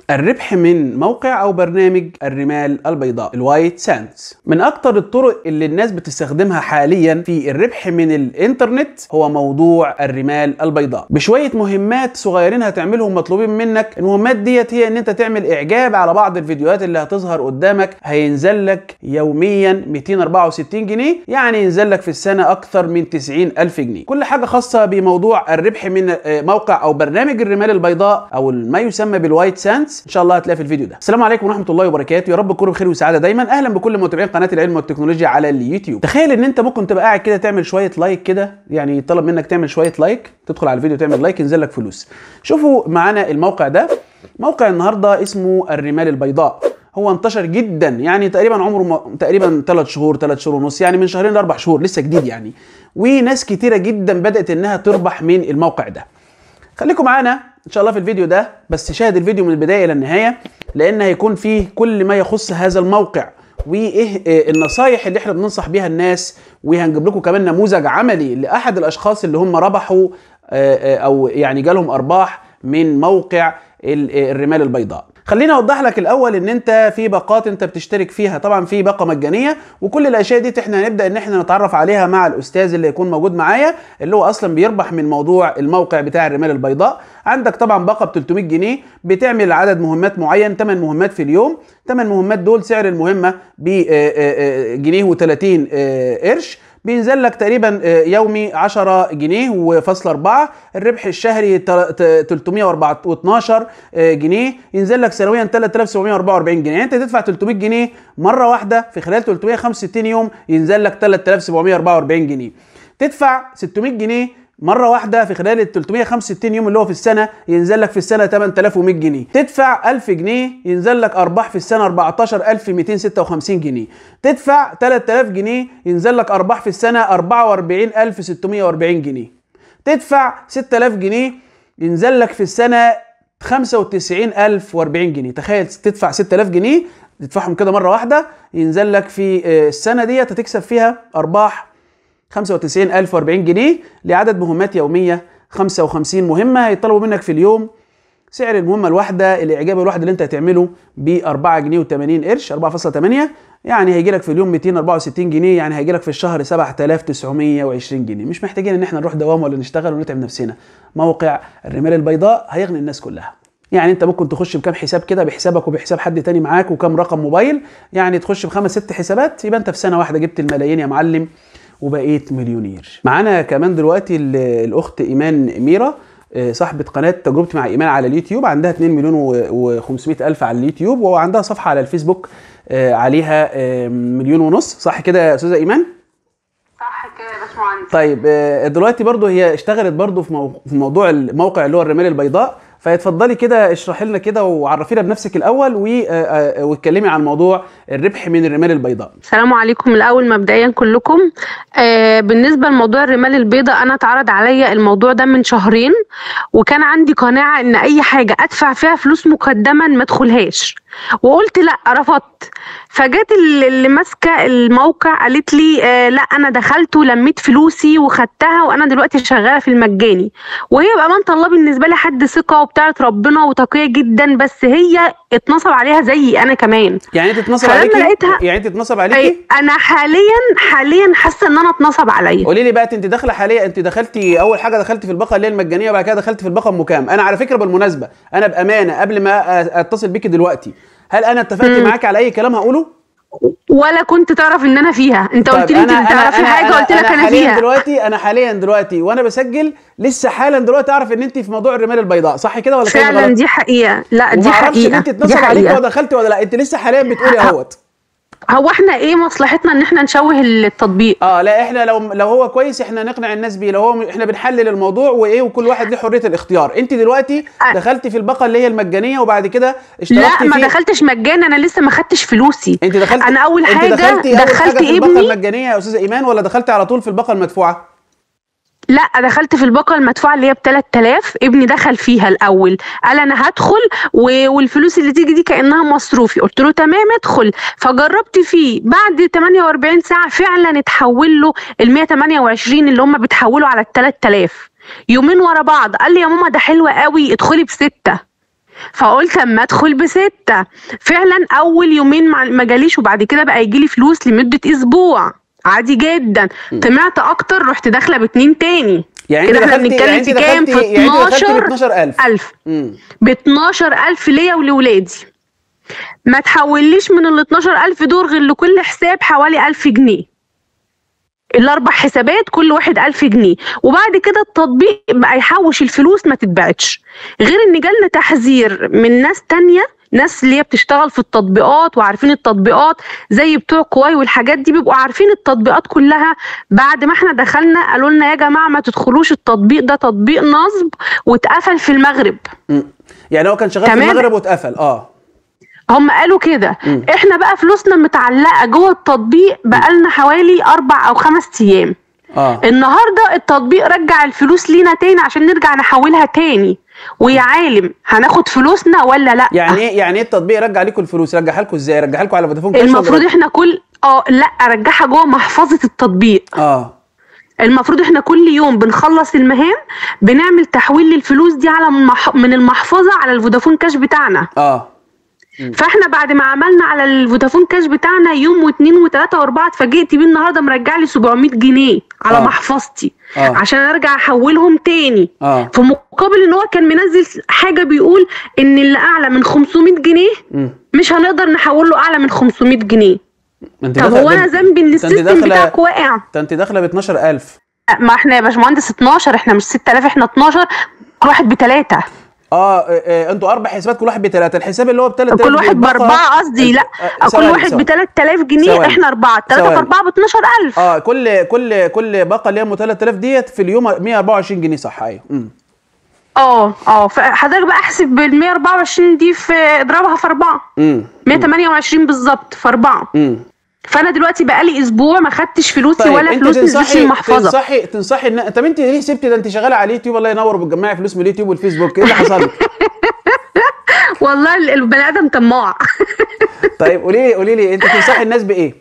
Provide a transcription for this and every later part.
الربح من موقع او برنامج الرمال البيضاء الوايت ساندز من اكتر الطرق اللي الناس بتستخدمها حاليا في الربح من الانترنت هو موضوع الرمال البيضاء بشويه مهمات صغيرين هتعملهم مطلوبين منك المهمات ديت هي ان انت تعمل اعجاب على بعض الفيديوهات اللي هتظهر قدامك هينزل لك يوميا 264 جنيه يعني ينزل لك في السنه اكثر من 90 الف جنيه كل حاجه خاصه بموضوع الربح من موقع او برنامج الرمال البيضاء او ما يسمى بالوايت ساندز ان شاء الله هتلاقي في الفيديو ده السلام عليكم ورحمه الله وبركاته يا رب تكونوا بخير وسعاده دايما اهلا بكل متابعين قناه العلم والتكنولوجيا على اليوتيوب تخيل ان انت ممكن تبقى قاعد كده تعمل شويه لايك كده يعني طلب منك تعمل شويه لايك تدخل على الفيديو تعمل لايك ينزل لك فلوس شوفوا معانا الموقع ده موقع النهارده اسمه الرمال البيضاء هو انتشر جدا يعني تقريبا عمره م... تقريبا 3 شهور 3 شهور ونص يعني من شهرين لاربع شهور لسه جديد يعني وناس كتيره جدا بدات انها تربح من الموقع ده خليكم معانا ان شاء الله في الفيديو ده بس شاهد الفيديو من البدايه الى النهايه لان هيكون فيه كل ما يخص هذا الموقع وايه النصايح اللي احنا بننصح بيها الناس وهنجيب لكم كمان نموذج عملي لاحد الاشخاص اللي هم ربحوا او يعني جالهم ارباح من موقع الرمال البيضاء خليني اوضح لك الاول ان انت في باقات انت بتشترك فيها طبعا في باقه مجانيه وكل الاشياء دي احنا هنبدا ان احنا نتعرف عليها مع الاستاذ اللي يكون موجود معايا اللي هو اصلا بيربح من موضوع الموقع بتاع الرمال البيضاء عندك طبعا باقه ب 300 جنيه بتعمل عدد مهمات معين 8 مهمات في اليوم 8 مهمات دول سعر المهمه ب جنيه و30 قرش بينزل لك تقريبا يومي 10 جنيه وفاصل 4 الربح الشهري 312 جنيه ينزل لك سنويا 3744 جنيه يعني انت تدفع 300 جنيه مره واحده في خلال 365 يوم ينزل لك 3744 جنيه تدفع 600 جنيه مره واحده في خلال ال 365 يوم اللي هو في السنه ينزل لك في السنه 8100 جنيه تدفع 1000 جنيه ينزل لك ارباح في السنه 14256 جنيه تدفع 3000 جنيه ينزل لك ارباح في السنه 44640 جنيه تدفع 6000 جنيه ينزل لك في السنه 95040 جنيه تخيل تدفع 6000 جنيه تدفعهم كده مره واحده ينزل لك في السنه ديت هتكسب فيها ارباح 95040 جنيه لعدد مهمات يومية 55 مهمة هيطلبوا منك في اليوم سعر المهمة الواحدة الإعجاب الواحد اللي أنت هتعمله ب 4 جنيه و80 قرش 4.8 يعني هيجي لك في اليوم 264 جنيه يعني هيجي لك في الشهر 7920 جنيه مش محتاجين إن احنا نروح دوام ولا نشتغل ونتعب نفسنا موقع الرمال البيضاء هيغني الناس كلها يعني انت ممكن تخش بكام حساب كده بحسابك وبحساب حد تاني معاك وكام رقم موبايل يعني تخش بخمس ست حسابات يبقى انت في سنه واحده جبت الملايين يا معلم وبقيت مليونير معانا كمان دلوقتي الاخت ايمان ميرا صاحبة قناة تجربتي مع إيمان على اليوتيوب عندها 2 مليون و500 ألف على اليوتيوب وعندها صفحة على الفيسبوك عليها مليون ونص صح كده يا أستاذة إيمان؟ صح كده يا باشمهندس طيب دلوقتي برضو هي اشتغلت برضو في, مو... في موضوع الموقع اللي هو الرمال البيضاء فيتفضلي كده اشرحي لنا كده وعرفينا بنفسك الاول واتكلمي عن موضوع الربح من الرمال البيضاء. السلام عليكم الاول مبدئيا كلكم آه بالنسبه لموضوع الرمال البيضاء انا اتعرض عليا الموضوع ده من شهرين وكان عندي قناعه ان اي حاجه ادفع فيها فلوس مقدما ما ادخلهاش وقلت لا رفضت فجت اللي ماسكه الموقع قالت لي آه لا انا دخلت ولميت فلوسي وخدتها وانا دلوقتي شغاله في المجاني وهي بامانه الله بالنسبه لي حد ثقه وبتاعت ربنا وتقيه جدا بس هي اتنصب عليها زيي انا كمان يعني انت اتنصب عليكي لقيتها يعني انت اتنصب عليكي انا حاليا حاليا حاسه ان انا اتنصب عليا قولي لي بقى انت داخله حاليا انت دخلتي اول حاجه دخلتي في الباقه اللي هي المجانيه وبعد كده دخلتي في الباقه ام كام انا على فكره بالمناسبه انا بامانه قبل ما اتصل بيكي دلوقتي هل انا اتفقت معاكي على اي كلام هقوله ولا كنت تعرف ان انا فيها انت قلت لي انت تعرفي حاجه قلت لك انا, أنا فيها دلوقتي انا حاليا دلوقتي وانا بسجل لسه حالا دلوقتي اعرف ان انت في موضوع الرمال البيضاء صح كده ولا فعلا غلط؟ دي حقيقه لا دي وما اعرفش ان حقيقه انت دي اتنصب عليكي حقيقه ودخلتي ولا لا انت لسه حاليا بتقولي اهوت هو احنا ايه مصلحتنا ان احنا نشوه التطبيق اه لا احنا لو لو هو كويس احنا نقنع الناس بيه لو هو احنا بنحلل الموضوع وايه وكل واحد له حريه الاختيار انت دلوقتي أ- دخلتي في الباقه اللي هي المجانيه وبعد كده اشتركتي لا ما في دخلتش مجانا انا لسه ما خدتش فلوسي انت دخلتي انا اول انت حاجه دخلتي أول دخلت حاجة في الباقه ابني المجانيه يا استاذه ايمان ولا دخلتي على طول في الباقه المدفوعه لا دخلت في الباقه المدفوعه اللي هي ب 3000 ابني دخل فيها الاول قال انا هدخل و- والفلوس اللي تيجي دي كانها مصروفي قلت له تمام ادخل فجربت فيه بعد 48 ساعه فعلا اتحول له ال 128 اللي هم بيتحولوا على ال 3000 يومين ورا بعض قال لي يا ماما ده حلو قوي ادخلي بسته فقلت اما ادخل بستة فعلا اول يومين ما ما جاليش وبعد كده بقى يجيلي فلوس لمدة اسبوع عادي جدا طمعت اكتر رحت داخله باتنين تاني يعني كده انت احنا دخلتي بنتكلم يعني انت في كام دخلتي في يعني انت دخلتي ب 12 12000 ألف امم ب 12000 ليا ولولادي ما تحوليش من ال 12000 دول غير لكل حساب حوالي 1000 جنيه الاربع حسابات كل واحد 1000 جنيه وبعد كده التطبيق بقى يحوش الفلوس ما تتبعتش غير ان جالنا تحذير من ناس تانية ناس اللي هي بتشتغل في التطبيقات وعارفين التطبيقات زي بتوع كواي والحاجات دي بيبقوا عارفين التطبيقات كلها بعد ما احنا دخلنا قالوا لنا يا جماعه ما تدخلوش التطبيق ده تطبيق نصب واتقفل في المغرب أمم. يعني هو كان شغال في تمام. المغرب واتقفل اه هم قالوا كده احنا بقى فلوسنا متعلقه جوه التطبيق بقالنا حوالي اربع او خمس ايام اه النهارده التطبيق رجع الفلوس لينا تاني عشان نرجع نحولها تاني ويا عالم هناخد فلوسنا ولا لا يعني ايه يعني ايه التطبيق رجع لكم الفلوس رجعها لكم ازاي رجعها لكم على فودافون كاش ولا المفروض رجع- احنا كل اه لا رجعها جوه محفظه التطبيق اه المفروض احنا كل يوم بنخلص المهام بنعمل تحويل للفلوس دي على المح... من المحفظه على الفودافون كاش بتاعنا اه فاحنا بعد ما عملنا على الفودافون كاش بتاعنا يوم واثنين وثلاثه واربعه اتفاجئت بيه النهارده مرجع لي 700 جنيه على آه. محفظتي آه. عشان ارجع احولهم تاني اه في مقابل ان هو كان منزل حاجه بيقول ان اللي اعلى من 500 جنيه امم مش هنقدر نحول له اعلى من 500 جنيه انت طب داخلة- هو انا ده- ذنبي ان ده انت السيستم داخلة- بتاعك واقع ده انت داخله ب 12000 ما احنا يا باشمهندس 12 احنا مش 6000 احنا 12 كل واحد بثلاثه اه آه، آه، انتوا اربع حسابات كل واحد بثلاثه الحساب اللي هو ب 3000 كل واحد باربعه قصدي لا آه، كل ثواني، واحد ثواني. ب 3000 جنيه ثواني. احنا اربعه 3 في ثواني. 4 ب 12000 اه كل كل كل باقه اللي هي ام 3000 ديت في اليوم 124 جنيه صح ايوه امم اه اه فحضرتك بقى احسب بال 124 دي في اضربها في اربعه امم 128 بالظبط في اربعه امم فانا دلوقتي بقالي اسبوع ما خدتش فلوسي طيب ولا انت فلوس نزلت تنصحي المحفظه تنصحي تنصحي ان طب انت ليه سبتي ده انت شغاله على اليوتيوب الله ينور وبتجمعي فلوس من اليوتيوب والفيسبوك ايه اللي حصل لك؟ والله ال- البني ادم طماع طيب قولي لي قولي لي انت تنصحي الناس بايه؟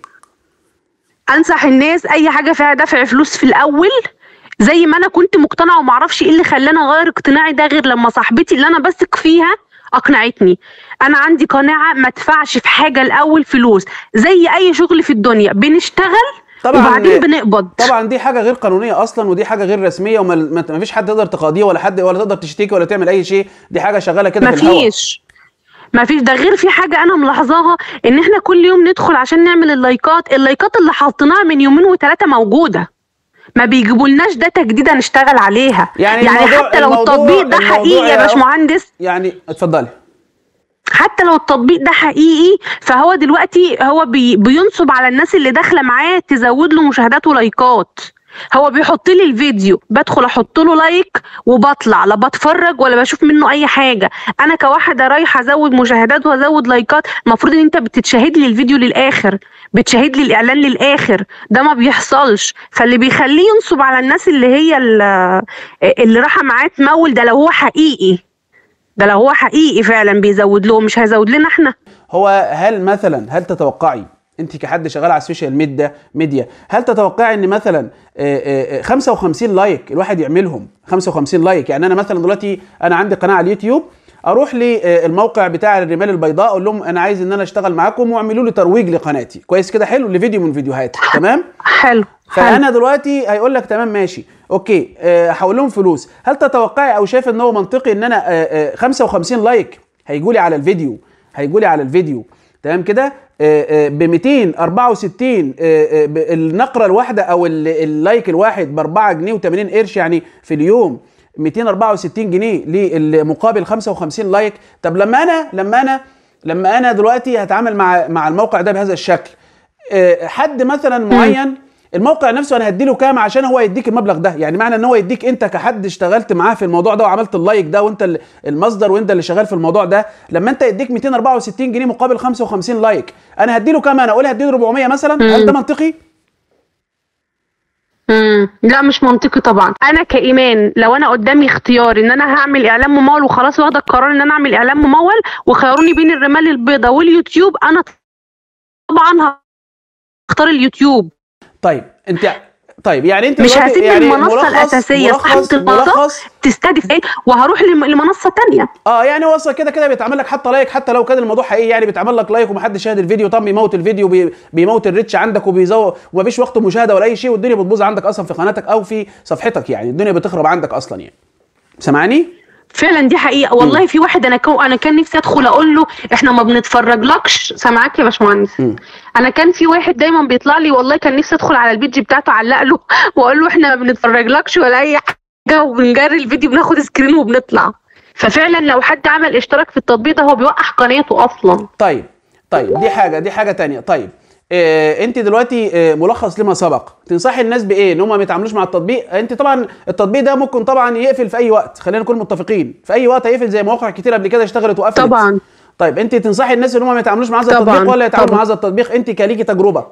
انصح الناس اي حاجه فيها دفع فلوس في الاول زي ما انا كنت مقتنعه ومعرفش ايه اللي خلاني اغير اقتناعي ده غير لما صاحبتي اللي انا بثق فيها اقنعتني انا عندي قناعه ما ادفعش في حاجه الاول فلوس زي اي شغل في الدنيا بنشتغل طبعاً- وبعدين بنقبض طبعا دي حاجه غير قانونيه اصلا ودي حاجه غير رسميه وما ما ما فيش حد يقدر تقاضيه ولا حد ولا تقدر تشتكي ولا تعمل اي شيء دي حاجه شغاله كده في الهواء مفيش مفيش ده غير في حاجه انا ملاحظاها ان احنا كل يوم ندخل عشان نعمل اللايكات اللايكات اللي حاطيناها من يومين وثلاثه موجوده ما بيجيبولناش داتا جديده نشتغل عليها يعني يعني الموضوع- حتى لو الموضوع- التطبيق ده الموضوع حقيقي يا يا- باشمهندس يعني اتفضلي حتى لو التطبيق ده حقيقي فهو دلوقتي هو بي بينصب على الناس اللي داخله معاه تزود له مشاهدات ولايكات هو بيحط لي الفيديو بدخل احط له لايك وبطلع لا بتفرج ولا بشوف منه اي حاجه انا كواحده رايحه ازود مشاهدات وازود لايكات المفروض ان انت بتتشاهد لي الفيديو للاخر بتشاهد لي الاعلان للاخر ده ما بيحصلش فاللي بيخليه ينصب على الناس اللي هي ال- اللي رايحه معاه تمول ده لو هو حقيقي ده لو هو حقيقي فعلا بيزود لهم مش هيزود لنا احنا هو هل مثلا هل تتوقعي انت كحد شغال على السوشيال ميديا ميديا هل تتوقعي ان مثلا آه، آه، آه، 55 لايك الواحد يعملهم 55 لايك يعني انا مثلا دلوقتي انا عندي قناه على اليوتيوب اروح للموقع بتاع الرمال البيضاء اقول لهم انا عايز ان انا اشتغل معاكم واعملوا لي ترويج لقناتي كويس كده حلو لفيديو من فيديوهاتي تمام حلو حلو فانا دلوقتي هيقول لك تمام ماشي اوكي آه، هحول لهم فلوس هل تتوقعي او شايف ان هو منطقي ان انا آه، آه، 55 لايك هيجوا لي على الفيديو هيجوا لي على الفيديو تمام كده ب 264 آه، آه، ب- النقره الواحده او ال- اللايك الواحد ب 4 جنيه و80 قرش يعني في اليوم 264 جنيه لمقابل 55 لايك طب لما انا لما انا لما انا دلوقتي هتعامل مع مع الموقع ده بهذا الشكل آه، حد مثلا معين الموقع نفسه انا هديله كام عشان هو يديك المبلغ ده يعني معنى ان هو يديك انت كحد اشتغلت معاه في الموضوع ده وعملت اللايك ده وانت ال- المصدر وانت اللي شغال في الموضوع ده لما انت يديك 264 جنيه مقابل 55 لايك انا هديله كام انا اقول هديله 400 مثلا هل ده منطقي مم. لا مش منطقي طبعا انا كايمان لو انا قدامي اختيار ان انا هعمل اعلان ممول وخلاص واخده القرار ان انا اعمل اعلان ممول وخيروني بين الرمال البيضاء واليوتيوب انا طبعا هختار اليوتيوب طيب انت طيب يعني انت مش دلوقتي هسيب يعني المنصه ملخص- الاساسيه صاحبه ملخص الموضوع ملخص تستهدف ايه وهروح لم- لمنصه تانية اه يعني هو اصلا كده كده بيتعمل لك حتى لايك حتى لو كان الموضوع حقيقي يعني بيتعمل لك لايك ومحدش شاهد الفيديو طب بيموت الفيديو بي بيموت الريتش عندك وبيزو ومفيش وقت مشاهده ولا اي شيء والدنيا بتبوظ عندك اصلا في قناتك او في صفحتك يعني الدنيا بتخرب عندك اصلا يعني سامعني؟ فعلا دي حقيقه والله في واحد انا كو انا كان نفسي ادخل اقول له احنا ما بنتفرجلكش سامعاك يا باشمهندس انا كان في واحد دايما بيطلع لي والله كان نفسي ادخل على البيج بتاعته اعلق له واقول له احنا ما بنتفرجلكش ولا اي حاجه وبنجري الفيديو بناخد سكرين وبنطلع ففعلا لو حد عمل اشتراك في التطبيق ده هو بيوقع قناته اصلا طيب طيب دي حاجه دي حاجه تانية طيب آه انت دلوقتي آه ملخص لما سبق تنصحي الناس بايه ان هم ما يتعاملوش مع التطبيق انت طبعا التطبيق ده ممكن طبعا يقفل في اي وقت خلينا نكون متفقين في اي وقت هيقفل زي مواقع كتير قبل كده اشتغلت وقفلت طبعا طيب انت تنصحي الناس ان هم ما يتعاملوش مع هذا طبعاً، التطبيق ولا يتعاملوا طبعاً. مع هذا التطبيق انت كليكي تجربه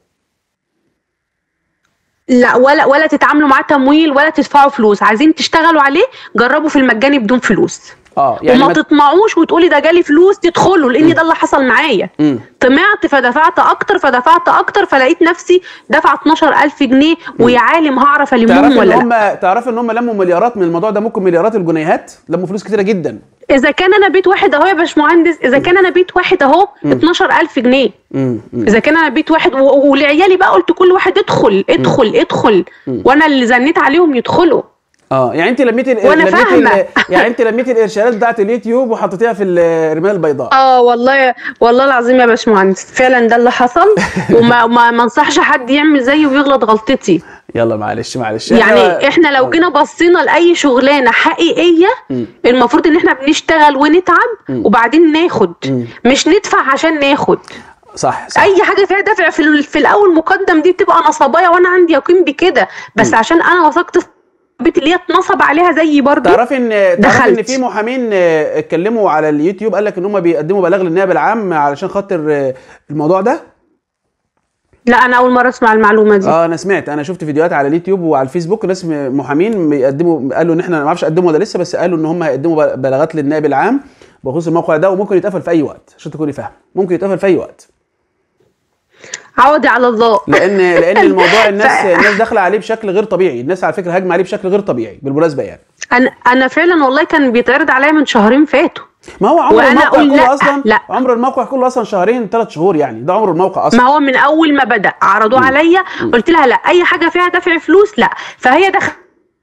لا ولا ولا تتعاملوا معاه تمويل ولا تدفعوا فلوس عايزين تشتغلوا عليه جربوا في المجاني بدون فلوس اه يعني يعني وما ما- تطمعوش وتقولي ده جالي فلوس تدخلوا لان ده اللي حصل معايا مم. طمعت فدفعت اكتر فدفعت اكتر فلقيت نفسي دافعه 12000 جنيه ويا عالم هعرف المهم تعرفي ان ولا لا هم تعرفي ان هم لموا مليارات من الموضوع ده ممكن مليارات الجنيهات لموا فلوس كتيره جدا اذا كان انا بيت واحد اهو يا باشمهندس اذا كان انا بيت واحد اهو 12000 جنيه مم. مم. اذا كان انا بيت واحد و- ولعيالي بقى قلت كل واحد ادخل ادخل ادخل وانا اللي زنيت عليهم يدخلوا اه يعني انت لميتي ال- وأنا لميتي ال- فاهمة. يعني انت لميتي الارشادات بتاعت اليوتيوب وحطيتيها في الرمال البيضاء اه والله والله العظيم يا باشمهندس فعلا ده اللي حصل وما ما ما انصحش حد يعمل زيي ويغلط غلطتي يلا معلش معلش يعني احنا لو جينا بصينا لاي شغلانه حقيقيه المفروض ان احنا بنشتغل ونتعب وبعدين ناخد مش ندفع عشان ناخد صح صح اي حاجه فيها دفع في, ال- في الاول مقدم دي بتبقى نصبايه وانا عندي يقين بكده بس عشان انا وثقت في البيت اللي هي اتنصب عليها زيي برضو تعرفي ان تعرفي ان دخلت. في محامين آه، اتكلموا على اليوتيوب قال لك ان هم بيقدموا بلاغ للنائب العام علشان خاطر آه، الموضوع ده لا انا اول مره اسمع المعلومه دي اه انا سمعت انا شفت فيديوهات على اليوتيوب وعلى الفيسبوك ناس م- محامين بيقدموا قالوا ان احنا ما اعرفش قدموا ولا لسه بس قالوا ان هم هيقدموا بل- بلاغات للنائب العام بخصوص الموقع ده وممكن يتقفل في اي وقت عشان تكوني فاهم ممكن يتقفل في اي وقت عوضي على الله لان لان الموضوع الناس الناس داخله عليه بشكل غير طبيعي الناس على فكره هاجمه عليه بشكل غير طبيعي بالمناسبه يعني انا انا فعلا والله كان بيتعرض عليا من شهرين فاتوا ما هو عمر وأنا الموقع أقول كله لأ، اصلا لأ. عمر الموقع كله اصلا شهرين ثلاث شهور يعني ده عمر الموقع اصلا ما هو من اول ما بدا عرضوه عليا قلت لها لا اي حاجه فيها دفع فلوس لا فهي دخلت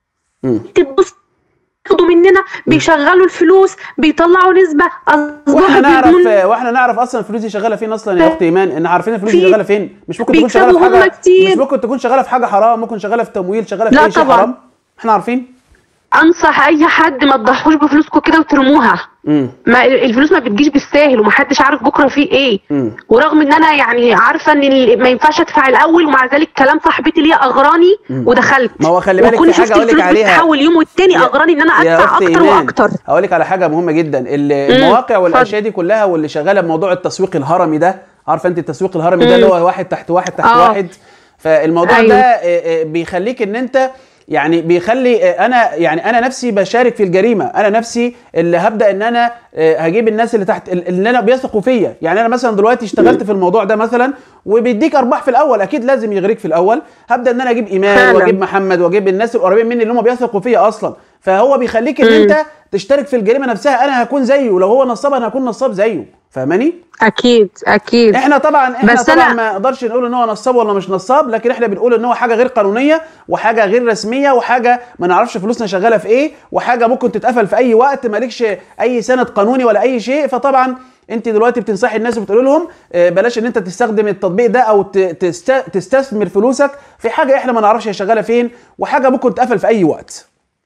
مم. تبص ياخدوا مننا بيشغلوا الفلوس بيطلعوا نسبه واحنا اصبحوا نعرف بدون واحنا نعرف اصلا الفلوس دي شغاله فين اصلا يا اخت ايمان ان عارفين الفلوس دي في- شغاله فين مش ممكن تكون شغاله في بيكسبوا هم حاجه كتير. مش ممكن تكون شغاله في حاجه حرام ممكن شغاله في تمويل شغاله في لا اي شيء طبعاً. حرام احنا عارفين انصح اي حد ما تضحوش بفلوسكم كده وترموها امم ما الفلوس ما بتجيش بالساهل ومحدش عارف بكره فيه ايه مم. ورغم ان انا يعني عارفه ان ال- ما ينفعش ادفع الاول ومع ذلك كلام صاحبتي اللي هي اغراني ودخلت ما هو خلي بالك وكنت في حاجة شفت أقول لك الفلوس عليها. بتتحول يوم والتاني يا- اغراني ان انا يا ادفع اخت اكتر ايمان واكتر هقول لك على حاجه مهمه جدا ال- المواقع والاشياء دي كلها واللي شغاله بموضوع التسويق الهرمي ده عارفه انت التسويق الهرمي ده اللي هو واحد تحت واحد تحت آه. واحد فالموضوع أيوة. ده آه، آه، بيخليك ان انت يعني بيخلي آه، انا يعني انا نفسي بشارك في الجريمه انا نفسي اللي هبدا ان انا آه، هجيب الناس اللي تحت اللي انا بيثقوا فيا يعني انا مثلا دلوقتي اشتغلت في الموضوع ده مثلا وبيديك ارباح في الاول اكيد لازم يغريك في الاول هبدا ان انا اجيب ايمان فعلا. واجيب محمد واجيب الناس القريبين مني اللي هم بيثقوا فيا اصلا فهو بيخليك ان انت تشترك في الجريمه نفسها انا هكون زيه ولو هو نصاب انا هكون نصاب زيه فاهماني اكيد اكيد احنا طبعا احنا بس طبعا أنا- ما نقدرش نقول ان هو نصاب ولا مش نصاب لكن احنا بنقول ان هو حاجه غير قانونيه وحاجه غير رسميه وحاجه ما نعرفش فلوسنا شغاله في ايه وحاجه ممكن تتقفل في اي وقت مالكش اي سند قانوني ولا اي شيء فطبعا انت دلوقتي بتنصحي الناس وبتقول لهم آه، بلاش ان انت تستخدم التطبيق ده او ت- تست- تستثمر فلوسك في حاجه احنا ما نعرفش هي شغاله فين وحاجه ممكن تقفل في اي وقت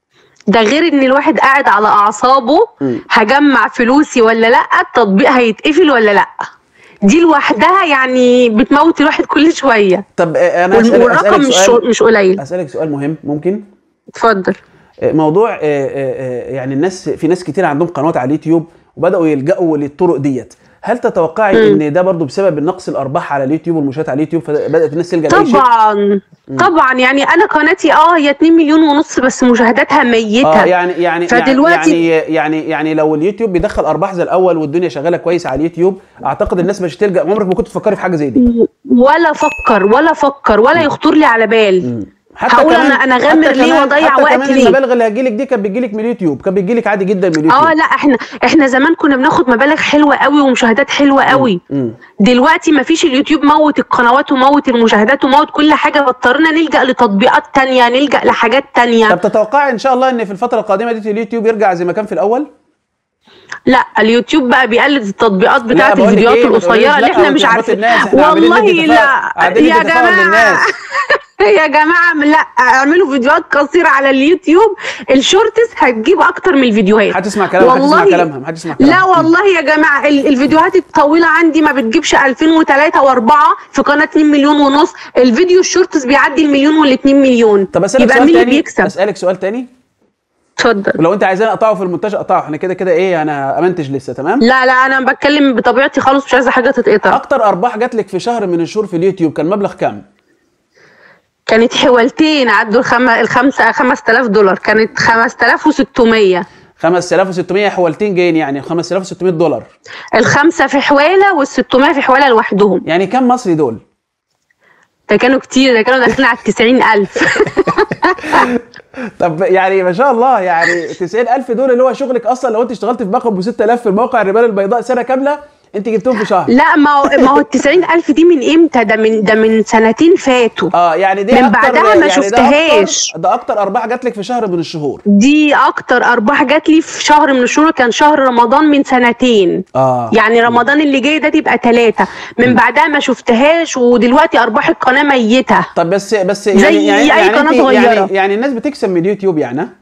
ده غير ان الواحد قاعد على اعصابه هجمع فلوسي ولا لا التطبيق هيتقفل ولا لا دي لوحدها يعني بتموت الواحد كل شويه طب آه، انا وال- أسألك والرقم أسألك مش سؤال مش قليل اسالك سؤال مهم ممكن اتفضل موضوع آه، آه، آه، يعني الناس في ناس كتير عندهم قنوات على اليوتيوب وبداوا يلجأوا للطرق ديت هل تتوقعي ان ده برضو بسبب نقص الارباح على اليوتيوب والمشاهدات على اليوتيوب فبدات الناس تلجا لاي شيء طبعا طبعا يعني انا قناتي اه هي 2 مليون ونص بس مشاهداتها ميته اه يعني يعني فدلوقتي- يعني يعني يعني لو اليوتيوب بيدخل ارباح زي الاول والدنيا شغاله كويس على اليوتيوب اعتقد الناس مش هتلجا عمرك ما كنت تفكري في حاجه زي دي ولا فكر ولا فكر ولا يخطر لي على بال هقول كمان- أنا- أنا أغامر حتى ليه كمان- وأضيع حتى وقت كمان ليه؟ المبالغ اللي هتجيلك دي كانت بتجيلك من اليوتيوب كانت بتجيلك عادي جدا من اليوتيوب اه لا احنا احنا زمان كنا بناخد مبالغ حلوه قوي ومشاهدات حلوه قوي مم. دلوقتي ما فيش اليوتيوب موت القنوات وموت المشاهدات وموت كل حاجه فاضطرينا نلجا لتطبيقات تانية نلجا لحاجات تانية طب تتوقعي ان شاء الله ان في الفتره القادمه دي اليوتيوب يرجع زي ما كان في الاول لا اليوتيوب بقى بيقلد التطبيقات لا، بتاعت بقول لك الفيديوهات إيه، ما تقوليش القصيره اللي لا احنا مش وتلخبطي عارفين الناس، إحنا عاملين والله ندي لا تفاعل- قاعدين يا ندي تفاعل جماعه للناس. يا جماعه لا اعملوا فيديوهات قصيره على اليوتيوب الشورتس هتجيب اكتر من الفيديوهات هتسمع كلامها هتسمع والله- كلامها ما هتسمع كلامها لا والله يا جماعه ال- الفيديوهات الطويله عندي ما بتجيبش 2003 و4 في قناه 2 مليون ونص الفيديو الشورتس بيعدي المليون وال 2 مليون طب اسالك يبقى سؤال مين اللي تاني بيكسب اسالك سؤال تاني اتفضل ولو انت عايزاني اقطعه في المونتاج اقطعه احنا كده كده ايه انا امنتج لسه تمام لا لا انا بتكلم بطبيعتي خالص مش عايزه حاجه تتقطع اكتر ارباح جات لك في شهر من الشهور في اليوتيوب كان مبلغ كام كانت حوالتين عدوا الخم... الخمسة 5000 دولار كانت 5600 5600 حوالتين جايين يعني 5600 دولار الخمسة في حوالة وال600 في حوالة لوحدهم يعني كام مصري دول ده كانوا كتير ده كانوا داخلين على 90000 طب يعني ما شاء الله يعني 90000 دول اللي هو شغلك اصلا لو انت اشتغلت في موقع ب 6000 في موقع الرمال البيضاء سنه كامله انت جبتهم في شهر لا ما هو ما هو ال 90000 دي من امتى ده من ده من سنتين فاتوا اه يعني دي من أكتر بعدها ما يعني ده شفتهاش. أكتر ده اكتر ارباح جات لك في شهر من الشهور دي اكتر ارباح جات لي في شهر من الشهور كان شهر رمضان من سنتين اه يعني رمضان اللي جاي ده تبقى ثلاثة من بعدها ما شفتهاش ودلوقتي ارباح القناة ميتة طب بس بس زي يعني يعني أي يعني, قناة انت- صغيرة. يعني يعني الناس بتكسب من اليوتيوب يعني ها؟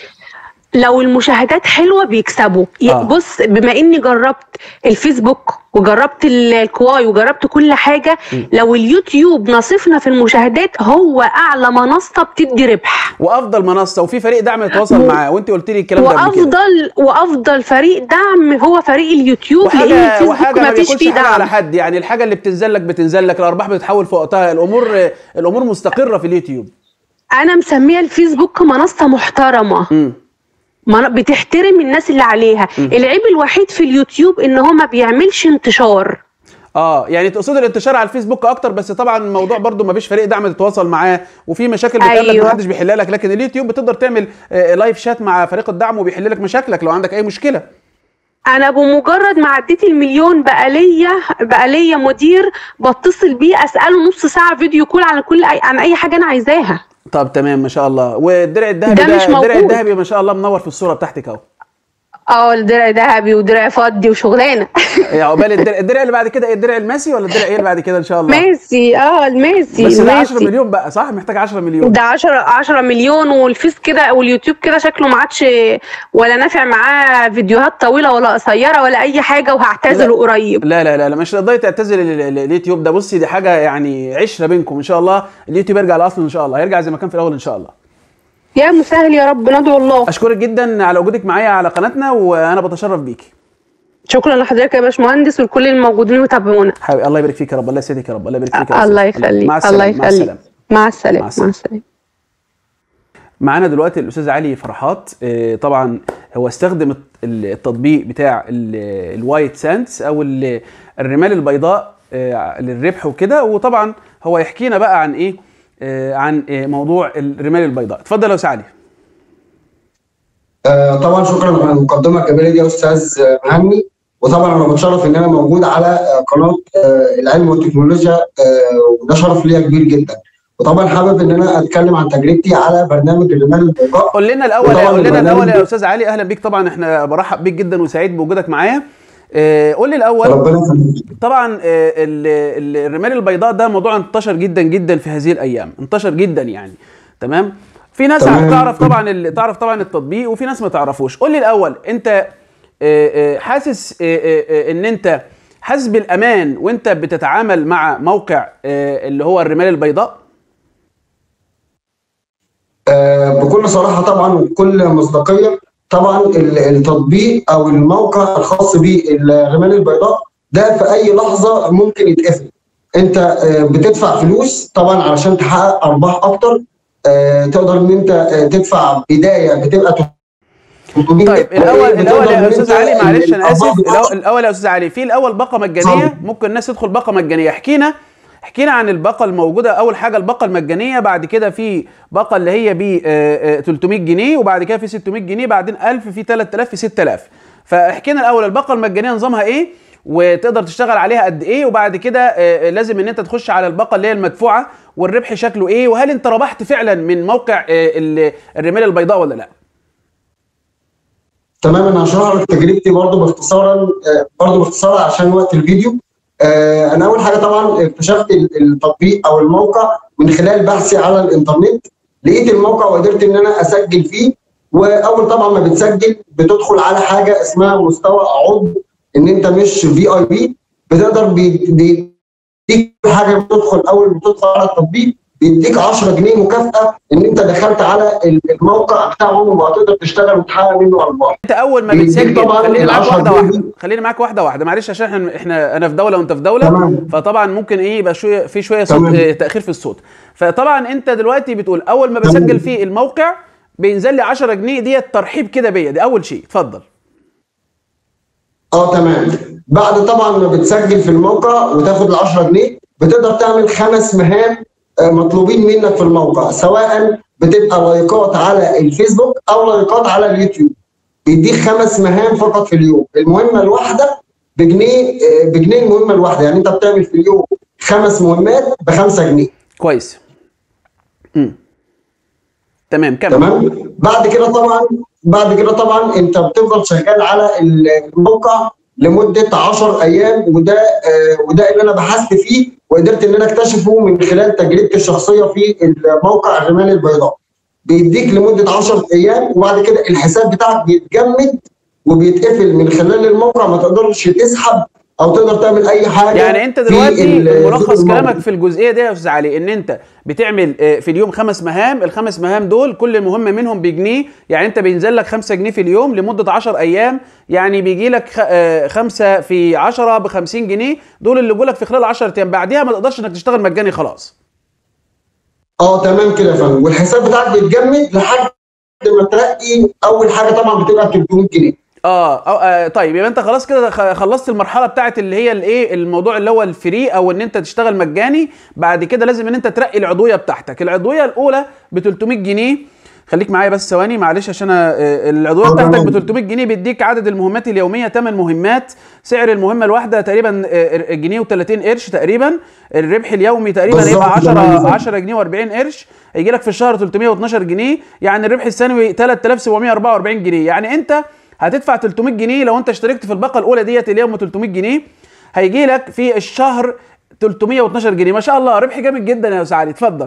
لو المشاهدات حلوه بيكسبوا ي- آه. بص بما اني جربت الفيسبوك وجربت ال- الكواي وجربت كل حاجه لو اليوتيوب نصفنا في المشاهدات هو اعلى منصه بتدي ربح وافضل منصه وفي فريق دعم يتواصل و- معاه وانت قلت لي الكلام ده قبل كده وافضل وافضل فريق دعم هو فريق اليوتيوب لان وحاجه الفيسبوك وحاجه ما ما فيش بياكلش فيه حاجه على دعم حد يعني الحاجه اللي بتنزل لك بتنزل لك الارباح بتتحول في وقتها الامور الامور مستقره في اليوتيوب انا مسميه الفيسبوك منصه محترمه امم من- بتحترم الناس اللي عليها العيب الوحيد في اليوتيوب ان هو ما بيعملش انتشار اه يعني تقصد الانتشار على الفيسبوك اكتر بس طبعا الموضوع برضو ما فيش فريق دعم تتواصل معاه وفي مشاكل بتقابلك أيوة. محدش بيحلها لك لكن اليوتيوب بتقدر تعمل آه، لايف شات مع فريق الدعم وبيحل لك مشاكلك لو عندك اي مشكله انا بمجرد ما عديت المليون بقى ليا بقى ليا مدير بتصل بيه اساله نص ساعه فيديو كول على كل أي عن اي حاجه انا عايزاها طب تمام ما شاء الله والدرع الذهبي ده ده مش الدرع موجود. الذهبي ما شاء الله منور في الصوره بتاعتك اهو اه الدرع ذهبي ودرع فضي وشغلانه يا عقبال الدرع الدرع اللي بعد كده ايه الدرع الماسي ولا الدرع ايه اللي بعد كده ان شاء الله ميسي اه الميسي بس ده 10 الميسي. مليون بقى صح محتاج 10 مليون ده 10 10 مليون والفيس كده واليوتيوب كده شكله ما عادش ولا نافع معاه فيديوهات طويله ولا قصيره ولا اي حاجه وهعتزله قريب لا لا لا لا مش تقدري تعتزل ال- ال- اليوتيوب ده بصي دي حاجه يعني عشره بينكم ان شاء الله اليوتيوب يرجع لاصله ان شاء الله هيرجع زي ما كان في الاول ان شاء الله يا مسهل يا رب ندعو الله اشكرك جدا على وجودك معايا على قناتنا وانا بتشرف بيكي شكرا لحضرتك يا باشمهندس ولكل الموجودين وتابعونا حبيبي الله يبارك فيك يا رب الله يسعدك يا رب الله يبارك فيك يا الله أستاذ. يخليك مع الله السلامه مع يخليك السلامه مع السلامه مع مع السلامة. السلامه معانا دلوقتي الاستاذ علي فرحات آه، طبعا هو استخدم الت- التطبيق بتاع ال- الوايت ساندز او ال- الرمال البيضاء آه، للربح وكده وطبعا هو يحكينا بقى عن ايه آه، عن آه، موضوع الرمال البيضاء اتفضل يا استاذ علي آه، طبعا شكرا على المقدمه الجميله دي يا استاذ آه، مهني وطبعا انا متشرف ان انا موجود على آه، قناه آه، العلم والتكنولوجيا آه، وده شرف ليا كبير جدا وطبعا حابب ان انا اتكلم عن تجربتي على برنامج الرمال البيضاء قول لنا الاول وطبعاً قول لنا البرنامج الاول يا ده- استاذ علي اهلا بيك طبعا احنا برحب بيك جدا وسعيد بوجودك معايا آه، قول لي الاول ربنا يخليك طبعا آه، ال- ال- الرمال البيضاء ده موضوع انتشر جدا جدا في هذه الايام انتشر جدا يعني تمام في ناس تمام. تعرف طبعا ال- تعرف طبعا التطبيق وفي ناس ما تعرفوش قول لي الاول انت آه، آه، حاسس آه، آه، آه، ان انت حاسس بالامان وانت بتتعامل مع موقع آه، اللي هو الرمال البيضاء آه، بكل صراحه طبعا وبكل مصداقيه طبعا ال- التطبيق او الموقع الخاص بالرمال البيضاء ده في اي لحظه ممكن يتقفل انت آه، بتدفع فلوس طبعا علشان تحقق ارباح اكتر آه، تقدر ان انت آه، تدفع بدايه بتبقى 300 طيب الاول بتقدر الاول إن يا أنت استاذ علي معلش انا الأرباح اسف بتاعتك الأول- الاول يا استاذ علي في الاول باقه مجانيه اتفضل. ممكن الناس تدخل باقه مجانيه احكي لنا احكينا عن الباقه الموجوده اول حاجه الباقه المجانيه بعد كده في باقه اللي هي ب 300 جنيه وبعد كده في 600 جنيه بعدين 1000 في 3000 في 6000 فاحكينا الاول الباقه المجانيه نظامها ايه وتقدر تشتغل عليها قد ايه وبعد كده آه، لازم ان انت تخش على الباقه اللي هي المدفوعه والربح شكله ايه وهل انت ربحت فعلا من موقع آه، ال- الرمال البيضاء ولا لا تمام انا هشرح لك تجربتي برضو باختصارا آه، برضو باختصار عشان وقت الفيديو آه، انا اول حاجه طبعا اكتشفت ال- التطبيق او الموقع من خلال بحثي على الانترنت لقيت الموقع وقدرت ان انا اسجل فيه واول طبعا ما بتسجل بتدخل على حاجه اسمها مستوى عضو ان انت مش في اي بي بتقدر بي- بيديك حاجه بتدخل اول ما بتدخل على التطبيق بيديك 10 جنيه مكافاه ان انت دخلت على الموقع بتاعهم وهتقدر تشتغل وتحقق منه ارباح انت اول ما بيديك بتسجل طبعاً خليني معاك العشرة واحده جنيه واحده دي. خليني معاك واحده واحده معلش عشان احنا احنا انا في دوله وانت في دوله تمام. فطبعا ممكن ايه يبقى شويه في شويه صوت تمام. اه تاخير في الصوت فطبعا انت دلوقتي بتقول اول ما تمام. بسجل في الموقع بينزل لي 10 جنيه ديت ترحيب كده بيا دي اول شيء اتفضل اه تمام بعد طبعا ما بتسجل في الموقع وتاخد ال 10 جنيه بتقدر تعمل خمس مهام آه، مطلوبين منك في الموقع سواء بتبقى لايكات على الفيسبوك او لايكات على اليوتيوب بيديك خمس مهام فقط في اليوم المهمه الواحده بجنيه آه، بجنيه المهمه الواحده يعني انت بتعمل في اليوم خمس مهمات بخمسة جنيه كويس امم تمام كمل تمام بعد كده طبعا بعد كده طبعا انت بتفضل شغال على الموقع لمده 10 ايام وده آه وده اللي انا بحثت فيه وقدرت ان انا اكتشفه من خلال تجربتي الشخصيه في الموقع الرمال البيضاء بيديك لمده 10 ايام وبعد كده الحساب بتاعك بيتجمد وبيتقفل من خلال الموقع ما تقدرش تسحب او تقدر تعمل اي حاجه يعني انت في دلوقتي ال- ملخص في الموقع. كلامك في الجزئيه دي يا استاذ علي ان انت بتعمل آه، في اليوم خمس مهام الخمس مهام دول كل مهمه منهم بجنيه يعني انت بينزل لك 5 جنيه في اليوم لمده 10 ايام يعني بيجي لك 5 في 10 ب 50 جنيه دول اللي جولك في خلال 10 ايام بعديها ما تقدرش انك تشتغل مجاني خلاص اه تمام كده يا فندم والحساب بتاعك بيتجمد لحد ما ترقي اول حاجه طبعا بتبقى 300 جنيه اه, أو آه طيب يبقى انت خلاص كده خ- خلصت المرحله بتاعت اللي هي الايه الموضوع اللي هو الفري او ان انت تشتغل مجاني بعد كده لازم ان انت ترقي العضويه بتاعتك العضويه الاولى ب 300 جنيه خليك معايا بس ثواني معلش عشان أنا آه، العضويه آه، بتاعتك تمام. ب 300 جنيه بيديك عدد المهمات اليوميه 8 مهمات سعر المهمه الواحده تقريبا آه، جنيه و30 قرش تقريبا الربح اليومي تقريبا بالظبط، هيبقى 10 تمام. 10 جنيه و40 قرش هيجي لك في الشهر 312 جنيه يعني الربح السنوي 3744 جنيه يعني انت هتدفع 300 جنيه لو انت اشتركت في الباقه الاولى ديت اللي هي ام 300 جنيه هيجي لك في الشهر 312 جنيه ما شاء الله ربح جامد جدا يا استاذ علي اتفضل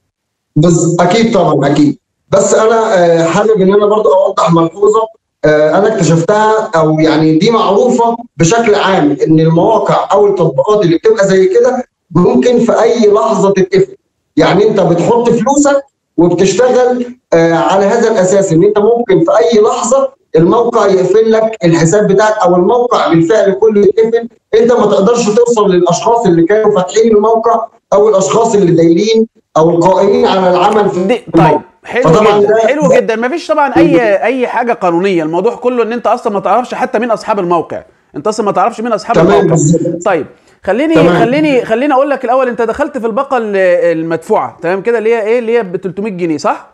بس اكيد طبعا اكيد بس انا آه، حابب ان انا برضو اوضح ملحوظه آه، انا اكتشفتها او يعني دي معروفه بشكل عام ان المواقع او التطبيقات اللي بتبقى زي كده ممكن في اي لحظه تتقفل يعني انت بتحط فلوسك وبتشتغل آه، على هذا الاساس ان انت ممكن في اي لحظه الموقع يقفل لك الحساب بتاعك او الموقع بالفعل كله يتقفل انت ما تقدرش توصل للاشخاص اللي كانوا فاتحين الموقع او الاشخاص اللي دايرين او القائمين على العمل في دي الموقع. طيب حلو فطبعاً جدا ده- حلو ده- جدا ما فيش طبعا اي اي حاجه قانونيه الموضوع كله ان انت اصلا ما تعرفش حتى مين اصحاب الموقع انت اصلا ما تعرفش مين اصحاب تمام، الموقع بالظبط. طيب خليني تمام. خليني خليني اقول لك الاول انت دخلت في الباقه ال- المدفوعه تمام كده اللي هي ايه اللي هي ب 300 جنيه صح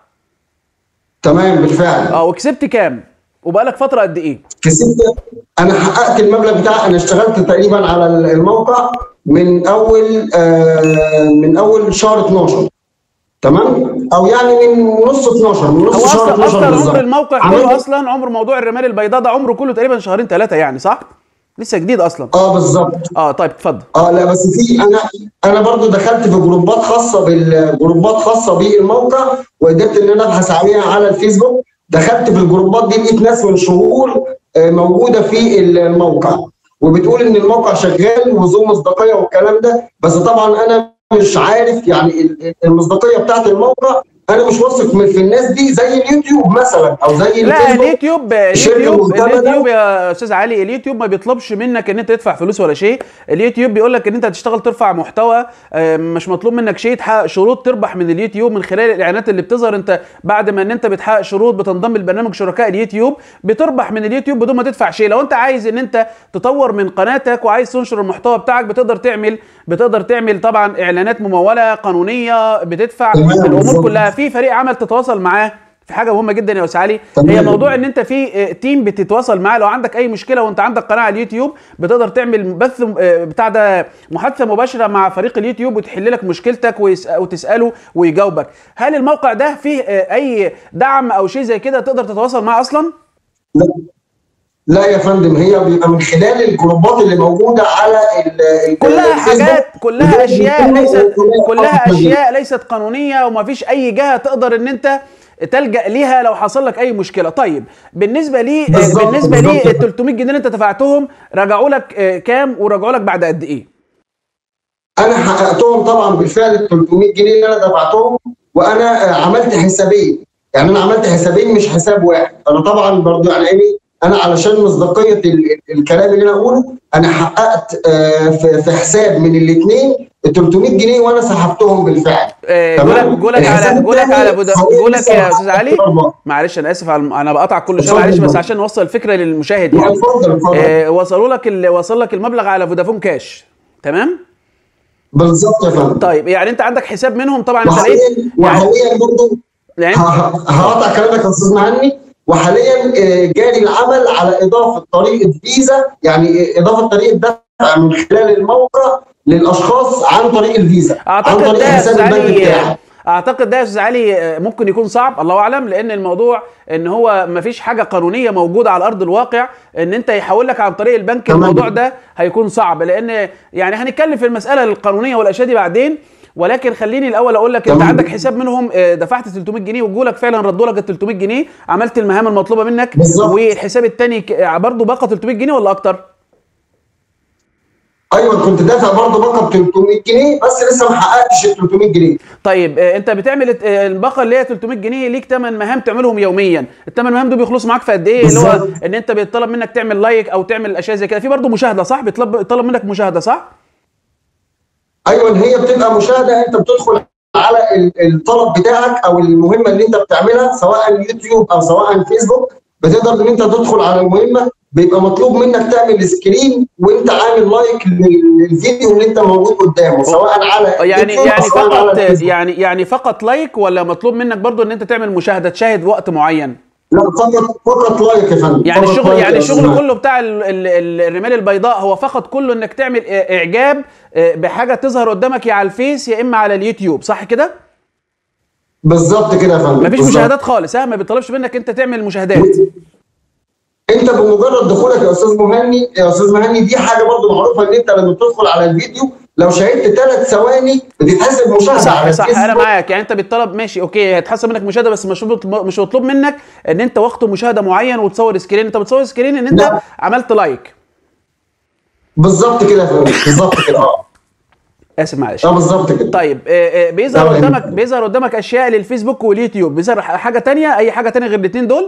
تمام بالفعل اه وكسبت كام وبقالك فتره قد ايه كسبت انا حققت المبلغ بتاعي انا اشتغلت تقريبا على الموقع من اول آه من اول شهر 12 تمام او يعني من نص 12 من نص هو شهر اصلا 12 اصلا بالظبط عمر الموقع عملت- كله اصلا عمر موضوع الرمال البيضاء ده عمره كله تقريبا شهرين ثلاثه يعني صح لسه جديد اصلا اه بالظبط اه طيب اتفضل اه لا بس في انا انا برضو دخلت في جروبات خاصه بالجروبات خاصه بالموقع وقدرت ان انا ابحث عليها على الفيسبوك دخلت في الجروبات دي لقيت ناس من شهور آه، موجوده في الموقع وبتقول ان الموقع شغال وذو مصداقيه والكلام ده بس طبعا انا مش عارف يعني ال- المصداقيه بتاعت الموقع انا مش واثق من في الناس دي زي اليوتيوب مثلا او زي لا الفيسبوك اليوتيوب الشركة اليوتيوب المعتمدة. اليوتيوب يا استاذ علي اليوتيوب ما بيطلبش منك ان انت تدفع فلوس ولا شيء اليوتيوب بيقول لك ان انت هتشتغل ترفع محتوى آه، مش مطلوب منك شيء تحقق شروط تربح من اليوتيوب من خلال الاعلانات اللي بتظهر انت بعد ما ان انت بتحقق شروط بتنضم لبرنامج شركاء اليوتيوب بتربح من اليوتيوب بدون ما تدفع شيء لو انت عايز ان انت تطور من قناتك وعايز تنشر المحتوى بتاعك بتقدر تعمل بتقدر تعمل طبعا اعلانات مموله قانونيه بتدفع تمام، الامور بالظبط. كلها في فريق عمل تتواصل معاه في حاجه مهمه جدا يا استاذ علي تمام. هي موضوع ان انت في آه، تيم بتتواصل معاه لو عندك اي مشكله وانت عندك قناه على اليوتيوب بتقدر تعمل بث آه، بتاع ده محادثه مباشره مع فريق اليوتيوب وتحل لك مشكلتك ويس- وتساله ويجاوبك هل الموقع ده فيه آه، اي دعم او شيء زي كده تقدر تتواصل معاه اصلا لا لا يا فندم هي بيبقى من خلال الجروبات اللي موجوده على ال- ال- كلها الفيسبوك. حاجات كلها بتبقى اشياء بتكون- ليست كلها أفضل. اشياء ليست قانونيه وما فيش اي جهه تقدر ان انت تلجا ليها لو حصل لك اي مشكله طيب بالنسبه لي بالظبط، بالنسبه لي بالظبط. ال 300 جنيه اللي انت دفعتهم رجعوا لك آه، كام ورجعوا لك بعد قد ايه انا حققتهم طبعا بالفعل ال 300 جنيه اللي انا دفعتهم وانا آه، عملت حسابين يعني انا عملت حسابين مش حساب واحد انا طبعا برضو يعني ايه انا علشان مصداقيه ال- ال- الكلام اللي انا اقوله انا حققت آه، في في حساب من الاثنين ال 300 جنيه وانا سحبتهم بالفعل آه، تمام؟ جولك جولك الحساب على جولك التاني على بدا- حوالي جولك يا استاذ علي 7 معلش انا اسف على الم- انا بقطع كل شويه اتفضل، معلش بس اتفضل. عشان نوصل الفكره للمشاهد لا، يعني اتفضل اتفضل آه، وصلوا لك ال- وصل لك المبلغ على فودافون كاش تمام بالظبط يا فندم طيب يعني انت عندك حساب منهم طبعا انت لقيت وحاليا يعني وحاليا برضه يعني ه- ه- هقطع كلامك يا استاذ مهني وحاليا آه، جاري العمل على اضافه طريقه فيزا يعني اضافه طريقه دفع من خلال الموقع للاشخاص عن طريق الفيزا عن اعتقد طريق ده يا حساب استاذ البنك علي بتاعك اعتقد ده يا استاذ علي آه، ممكن يكون صعب الله اعلم لان الموضوع ان هو ما فيش حاجه قانونيه موجوده على ارض الواقع ان انت يحول لك عن طريق البنك تمام. الموضوع ده هيكون صعب لان يعني هنتكلم في المساله القانونيه والاشياء دي بعدين ولكن خليني الاول اقول لك انت تمام. عندك حساب منهم آه، دفعت 300 جنيه وجولك فعلا ردوا لك ال 300 جنيه عملت المهام المطلوبه منك بالظبط. والحساب الثاني برضه بقى 300 جنيه ولا اكتر؟ ايوه كنت دافع برضه بقى ب 300 جنيه بس لسه ما حققتش ال 300 جنيه طيب آه، انت بتعمل آه، الباقه اللي هي 300 جنيه ليك 8 مهام تعملهم يوميا الثمان مهام دول بيخلصوا معاك في قد ايه اللي هو بالظبط. ان انت بيطلب منك تعمل لايك او تعمل اشياء زي كده في برضه مشاهده صح بيطلب بيطلب منك مشاهده صح ايوه هي بتبقى مشاهده انت بتدخل على ال- الطلب بتاعك او المهمه اللي انت بتعملها سواء يوتيوب او سواء فيسبوك بتقدر ان انت تدخل على المهمه بيبقى مطلوب منك تعمل سكرين وانت عامل لايك لل- للفيديو اللي انت موجود قدامه سواء على يعني يوتيوب يعني أو سواء على فقط الفيسبوك. يعني يعني فقط لايك ولا مطلوب منك برضه ان انت تعمل مشاهده تشاهد وقت معين لا فقط فقط لايك يا فندم يعني فقط الشغل لايك يعني يا الشغل أستاذ كله بتاع ال- ال- ال- الرمال البيضاء هو فقط كله انك تعمل آه، اعجاب آه، بحاجه تظهر قدامك يا على الفيس يا اما على اليوتيوب صح كده بالظبط كده يا فندم مفيش بالظبط. مشاهدات خالص ها ما بيطلبش منك انت تعمل مشاهدات انت بمجرد دخولك يا استاذ مهني يا استاذ مهني دي حاجه برضو معروفه ان انت لما بتدخل على الفيديو لو شاهدت ثلاث ثواني بتتحسب مشاهده صح على صح انا الفيسبوك. معاك يعني انت بيطلب ماشي اوكي هيتحسب منك مشاهده بس مش مطلوب مش مطلوب منك ان انت وقت مشاهده معين وتصور سكرين انت بتصور سكرين ان انت لا. عملت لايك بالظبط كده يا فندم بالظبط كده اه اسف معلش اه بالظبط كده طيب آه، آه، بيظهر تمام. قدامك بيظهر قدامك اشياء للفيسبوك واليوتيوب بيظهر حاجه تانية اي حاجه تانية غير الاثنين دول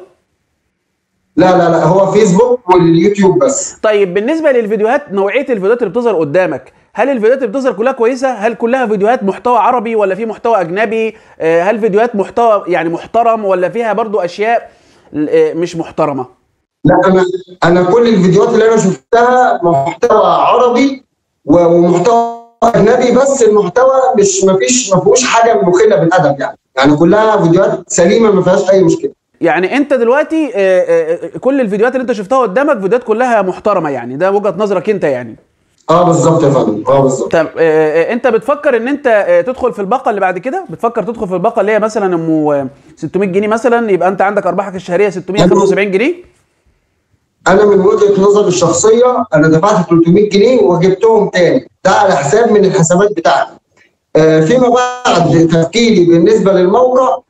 لا لا لا هو فيسبوك واليوتيوب بس طيب بالنسبه للفيديوهات نوعيه الفيديوهات اللي بتظهر قدامك هل الفيديوهات اللي بتظهر كلها كويسه هل كلها فيديوهات محتوى عربي ولا في محتوى اجنبي آه، هل فيديوهات محتوى يعني محترم ولا فيها برضو اشياء آه، مش محترمه لا انا انا كل الفيديوهات اللي انا شفتها محتوى عربي و- ومحتوى اجنبي بس المحتوى مش ما فيش ما فيهوش حاجه مخله بالادب يعني يعني كلها فيديوهات سليمه ما فيهاش اي مشكله يعني انت دلوقتي آه، آه، كل الفيديوهات اللي انت شفتها قدامك فيديوهات كلها محترمه يعني ده وجهه نظرك انت يعني اه بالظبط يا فندم اه بالظبط طب آه، آه، انت بتفكر ان انت آه، تدخل في الباقه اللي بعد كده بتفكر تدخل في الباقه اللي هي مثلا ام آه، 600 جنيه مثلا يبقى انت عندك ارباحك الشهريه 675 جنيه انا من وجهه نظري الشخصيه انا دفعت 300 جنيه وجبتهم تاني ده على حساب من الحسابات بتاعتي آه، فيما بعد تفكيري بالنسبه للموقع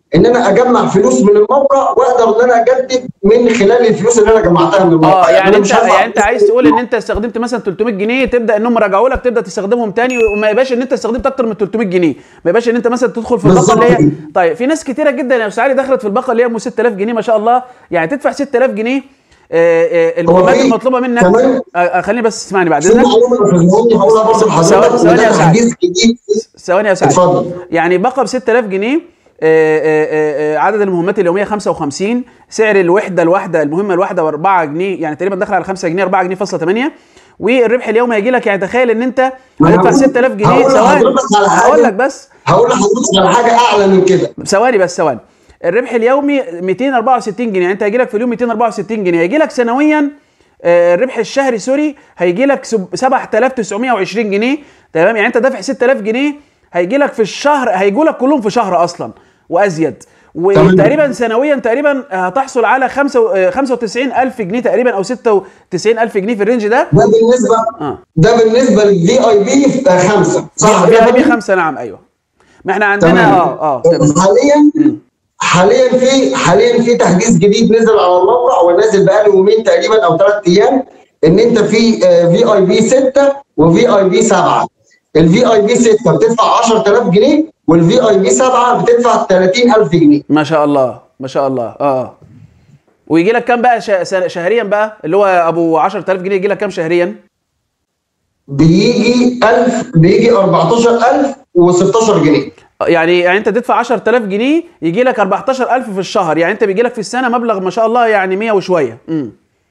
ان انا اجمع فلوس من الموقع واقدر ان انا اجدد من خلال الفلوس اللي انا جمعتها من الموقع اه يعني أنا انت مش هدفع يعني انت عايز تقول ان انت استخدمت مثلا 300 جنيه تبدا انهم رجعوا لك تبدا تستخدمهم تاني وما يبقاش ان انت استخدمت اكتر من 300 جنيه ما يبقاش ان انت مثلا تدخل في الباقه اللي هي بالظبط. طيب في ناس كتيره جدا يا استاذ علي دخلت في الباقه اللي هي ام 6000 جنيه ما شاء الله يعني تدفع 6000 جنيه آه، آه، المهمات في المطلوبه منك كمان- آه، آه، خليني بس اسمعني بعد في اذنك معلومه يا أستاذ مهندس هقولها برضه ثواني- لحضرتك ثواني يا وده سعد. تحديث جديد ثواني يا سعد اتفضل. يعني باقه ب 6000 جنيه آه، آه، آه، عدد المهمات اليوميه 55 سعر الوحده الواحده المهمه الواحده ب 4 جنيه يعني تقريبا داخل على 5 جنيه 4 جنيه فاصلة 8 والربح اليومي هيجي لك يعني تخيل ان انت ما أنا هتدفع هقول- 6000 جنيه هقول ثواني لحضرتك على حاجة. هقول لك بس هقول لحضرتك على حاجه اعلى من كده ثواني بس ثواني الربح اليومي 264 جنيه يعني انت هيجي لك في اليوم 264 جنيه هيجي لك سنويا آه، الربح الشهري سوري هيجي لك 7920 جنيه تمام يعني انت دافع 6000 جنيه هيجي لك في الشهر هيجوا لك كلهم في شهر اصلا وازيد وتقريبا سنويا تقريبا هتحصل على 5 95000 جنيه تقريبا او 96000 جنيه في الرينج ده ده بالنسبه اه ده بالنسبه للفي اي بي خمسه صح في كده اي بي يا فندم؟ 5 نعم ايوه ما احنا عندنا تمام. اه اه تمام حاليا حاليا في حاليا في تحديث جديد نزل على الموقع ونازل بقاله يومين تقريبا او ثلاث ايام ان انت في في اي بي 6 وفي اي بي 7 الفي اي بي 6 بتدفع 10000 جنيه والفي اي بي 7 بتدفع 30000 جنيه ما شاء الله ما شاء الله اه ويجي لك كام بقى ش- سنة- شهريا بقى اللي هو ابو 10000 جنيه يجي لك كام شهريا بيجي 1000 بيجي 14000 و16 جنيه يعني يعني انت تدفع 10000 جنيه يجي لك 14000 في الشهر يعني انت بيجي لك في السنه مبلغ ما شاء الله يعني 100 وشويه امم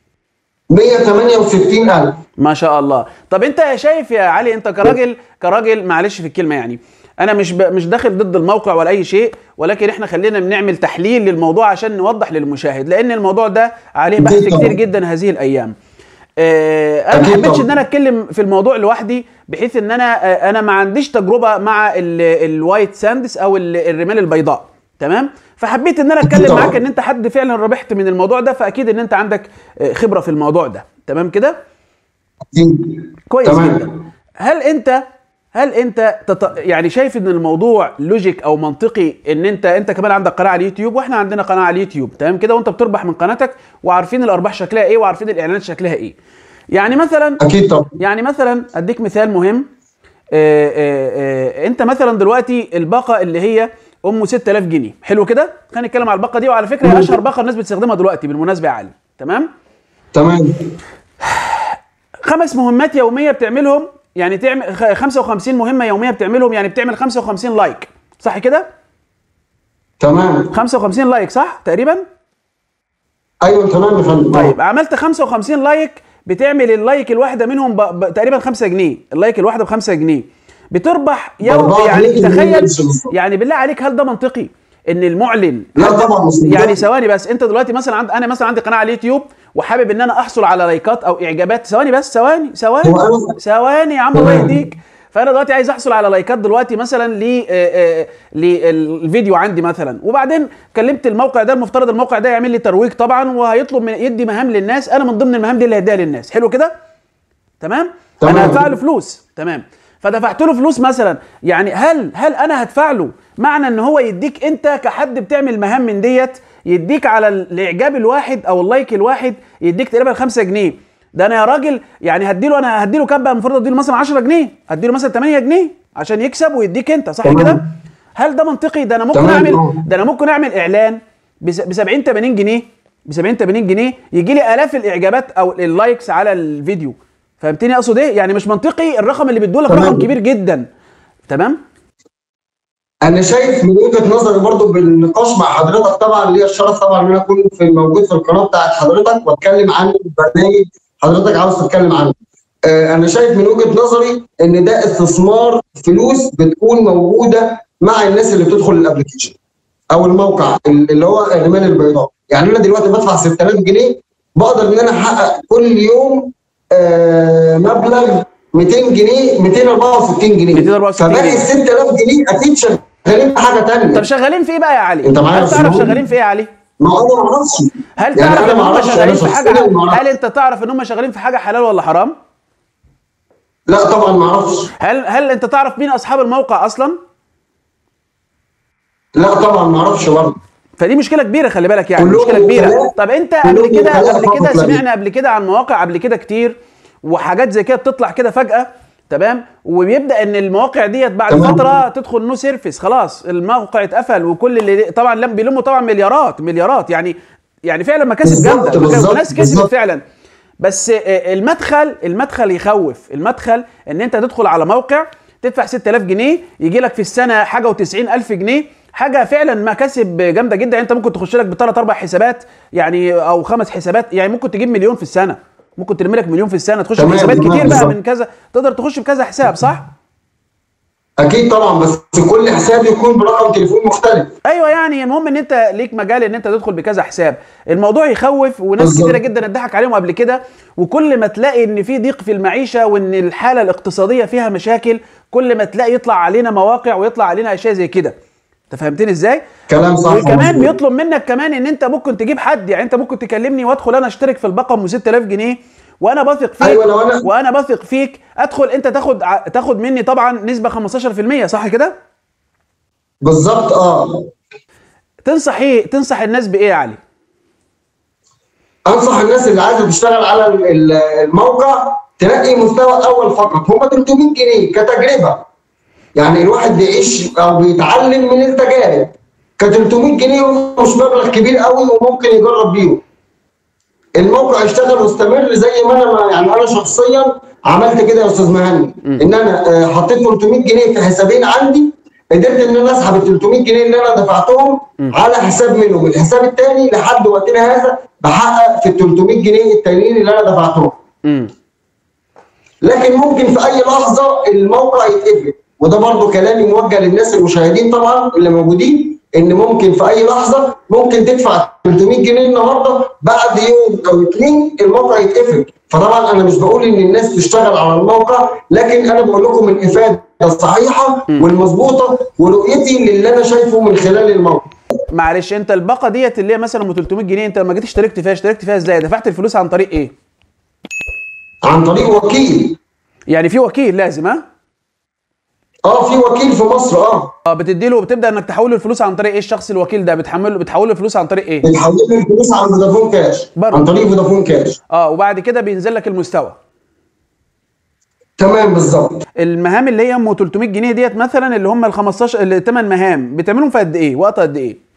168000 ما شاء الله طب انت شايف يا علي انت كراجل كراجل معلش في الكلمه يعني انا مش ب... مش داخل ضد الموقع ولا اي شيء ولكن احنا خلينا بنعمل تحليل للموضوع عشان نوضح للمشاهد لان الموضوع ده عليه بحث أكيد طبعاً. كتير جدا هذه الايام آه، انا ما أكيد حبيتش طبعاً. ان انا اتكلم في الموضوع لوحدي بحيث ان انا آه، انا ما عنديش تجربه مع ال- الوايت ساندس او ال- الرمال البيضاء تمام فحبيت ان انا اتكلم طبعاً. معاك ان انت حد فعلا ربحت من الموضوع ده فاكيد ان انت عندك آه، خبره في الموضوع ده تمام كده كويس تمام. جدا هل انت هل انت تط... يعني شايف ان الموضوع لوجيك او منطقي ان انت انت كمان عندك قناه على اليوتيوب واحنا عندنا قناه على اليوتيوب تمام كده وانت بتربح من قناتك وعارفين الارباح شكلها ايه وعارفين الاعلانات شكلها ايه يعني مثلا اكيد طبعا يعني مثلا اديك مثال مهم آه، آه، آه، انت مثلا دلوقتي الباقه اللي هي ام 6000 جنيه حلو كده خلينا نتكلم على الباقه دي وعلى فكره هي اشهر باقه الناس بتستخدمها دلوقتي بالمناسبه يا علي تمام تمام خمس مهمات يوميه بتعملهم يعني تعمل خ- 55 مهمه يوميه بتعملهم يعني بتعمل 55 لايك صح كده تمام 55 لايك صح تقريبا ايوه تمام يا فندم طيب عملت 55 لايك بتعمل اللايك الواحده منهم ب... ب... تقريبا 5 جنيه اللايك الواحده ب 5 جنيه بتربح يوم بأربعة يعني جنيه تخيل بالظبط. يعني بالله عليك هل ده منطقي ان المعلن لا طبعا مش يعني منطقي. ثواني بس انت دلوقتي مثلا عند انا مثلا عندي قناه على اليوتيوب وحابب ان انا احصل على لايكات او اعجابات ثواني بس ثواني ثواني هو أنا- ثواني يا عم الله تمام. يهديك فانا دلوقتي عايز احصل على لايكات دلوقتي مثلا ل آه، آه، للفيديو عندي مثلا وبعدين كلمت الموقع ده المفترض الموقع ده يعمل لي ترويج طبعا وهيطلب من يدي مهام للناس انا من ضمن المهام دي اللي هديها للناس حلو كده تمام تمام. انا هدفع له فلوس تمام فدفعت له فلوس مثلا يعني هل هل انا هدفع له معنى ان هو يديك انت كحد بتعمل مهام من ديت يديك على الاعجاب الواحد او اللايك الواحد يديك تقريبا 5 جنيه ده انا يا راجل يعني هديله انا هديله كام بقى المفروض اديله مثلا 10 جنيه هديله مثلا 8 جنيه عشان يكسب ويديك انت صح تمام. كده هل ده منطقي ده انا ممكن تمام، اعمل اه. ده انا ممكن اعمل اعلان ب 70 80 جنيه ب 70 80 جنيه يجي لي الاف الاعجابات او اللايكس على الفيديو فهمتني اقصد ايه يعني مش منطقي الرقم اللي بيدولك تمام. رقم كبير جدا تمام انا شايف من وجهه نظري برضو بالنقاش مع حضرتك طبعا ليا الشرف طبعا ان انا اكون في موجود في القناه بتاعت حضرتك واتكلم عن البرنامج حضرتك عاوز تتكلم عنه آه، انا شايف من وجهه نظري ان ده استثمار فلوس بتكون موجوده مع الناس اللي بتدخل الابلكيشن او الموقع اللي هو الرمال البيضاء يعني انا دلوقتي بدفع 6000 جنيه بقدر ان انا احقق كل يوم آه، مبلغ 200 جنيه 264 جنيه 264 فباقي جنيه. ال 6000 جنيه اكيد شغالين في حاجه ثانيه طب شغالين في ايه بقى يا علي انت معايا هل يا تعرف أستاذ شغالين في ايه يا علي ما هو انا ما اعرفش هل يعني تعرف أنا ان ما هم أعرفش، شغالين أنا في حاجه شخصياً ما أعرفش. هل انت تعرف ان هم شغالين في حاجه حلال ولا حرام لا طبعا ما اعرفش هل هل انت تعرف مين اصحاب الموقع اصلا لا طبعا ما اعرفش برضه فدي مشكله كبيره خلي بالك يعني كلهم مشكله كبيره وكلاء- طب انت كلهم قبل كده وكلاء قبل فقط كده لا غير. سمعنا قبل كده عن مواقع قبل كده كتير وحاجات زي كده بتطلع كده فجاه تمام وبيبدا ان المواقع ديت بعد تمام. فتره تدخل نو سيرفيس خلاص الموقع اتقفل وكل اللي طبعا لم بيلموا طبعا مليارات مليارات يعني يعني فعلا مكاسب بالظبط، جامده بالظبط، وناس كسبت بالظبط. فعلا بس آه، المدخل المدخل يخوف المدخل ان انت تدخل على موقع تدفع 6000 جنيه يجي لك في السنه حاجه و90 الف جنيه حاجه فعلا مكاسب جامده جدا يعني انت ممكن تخش لك بثلاث اربع حسابات يعني او خمس حسابات يعني ممكن تجيب مليون في السنه ممكن ترمي لك مليون في السنه تخش في تمام، حسابات تمام، كتير بقى بالظبط. من كذا تقدر تخش بكذا حساب صح اكيد طبعا بس كل حساب يكون برقم تليفون مختلف ايوه يعني المهم ان انت ليك مجال ان انت تدخل بكذا حساب الموضوع يخوف وناس بالظبط. كتيره جدا اتضحك عليهم قبل كده وكل ما تلاقي ان في ضيق في المعيشه وان الحاله الاقتصاديه فيها مشاكل كل ما تلاقي يطلع علينا مواقع ويطلع علينا اشياء زي كده انت فهمتني ازاي كلام صح وكمان ومظبوط. بيطلب منك كمان ان انت ممكن تجيب حد يعني انت ممكن تكلمني وادخل انا اشترك في البقم ب 6000 جنيه وانا بثق فيك أيوة، لو أنا- وانا بثق فيك ادخل انت تاخد ع- تاخد مني طبعا نسبه 15% صح كده بالظبط اه تنصح ايه تنصح الناس بايه يا علي انصح الناس اللي عايزه تشتغل على ال- ال- الموقع تلاقي مستوى اول فقط هم 300 جنيه كتجربه يعني الواحد بيعيش او بيتعلم من التجارب ك 300 جنيه هم مش مبلغ كبير قوي وممكن يجرب بيهم الموقع يشتغل مستمر زي ما انا ما يعني انا شخصيا عملت كده يا استاذ مهني ان انا آه، حطيت 300 جنيه في حسابين عندي قدرت ان انا اسحب ال 300 جنيه اللي انا دفعتهم على حساب منهم الحساب الثاني لحد وقتنا هذا بحقق في ال 300 جنيه التانيين اللي انا دفعتهم امم لكن ممكن في اي لحظه الموقع يتقفل وده برضو كلامي موجه للناس المشاهدين طبعا اللي موجودين ان ممكن في اي لحظه ممكن تدفع 300 جنيه النهارده بعد يوم او اثنين الموقع يتقفل فطبعا انا مش بقول ان الناس تشتغل على الموقع لكن انا بقول لكم الافاده الصحيحه والمظبوطه ورؤيتي للي انا شايفه من خلال الموقع معلش انت الباقه ديت اللي هي مثلا ام 300 جنيه انت لما جيت اشتركت فيها اشتركت فيها ازاي دفعت الفلوس عن طريق ايه عن طريق وكيل يعني في وكيل لازم ها اه في وكيل في مصر اه اه بتدي له بتبدا انك تحول له الفلوس عن طريق ايه الشخص الوكيل ده بتحمل له بتحول له الفلوس عن طريق ايه بتحول لي الفلوس عن فودافون كاش برضه. عن طريق فودافون كاش اه وبعد كده بينزل لك المستوى تمام بالظبط المهام اللي هي ام 300 جنيه ديت مثلا اللي هم ال 15 الثمان مهام بتعملهم في قد ايه وقت قد ايه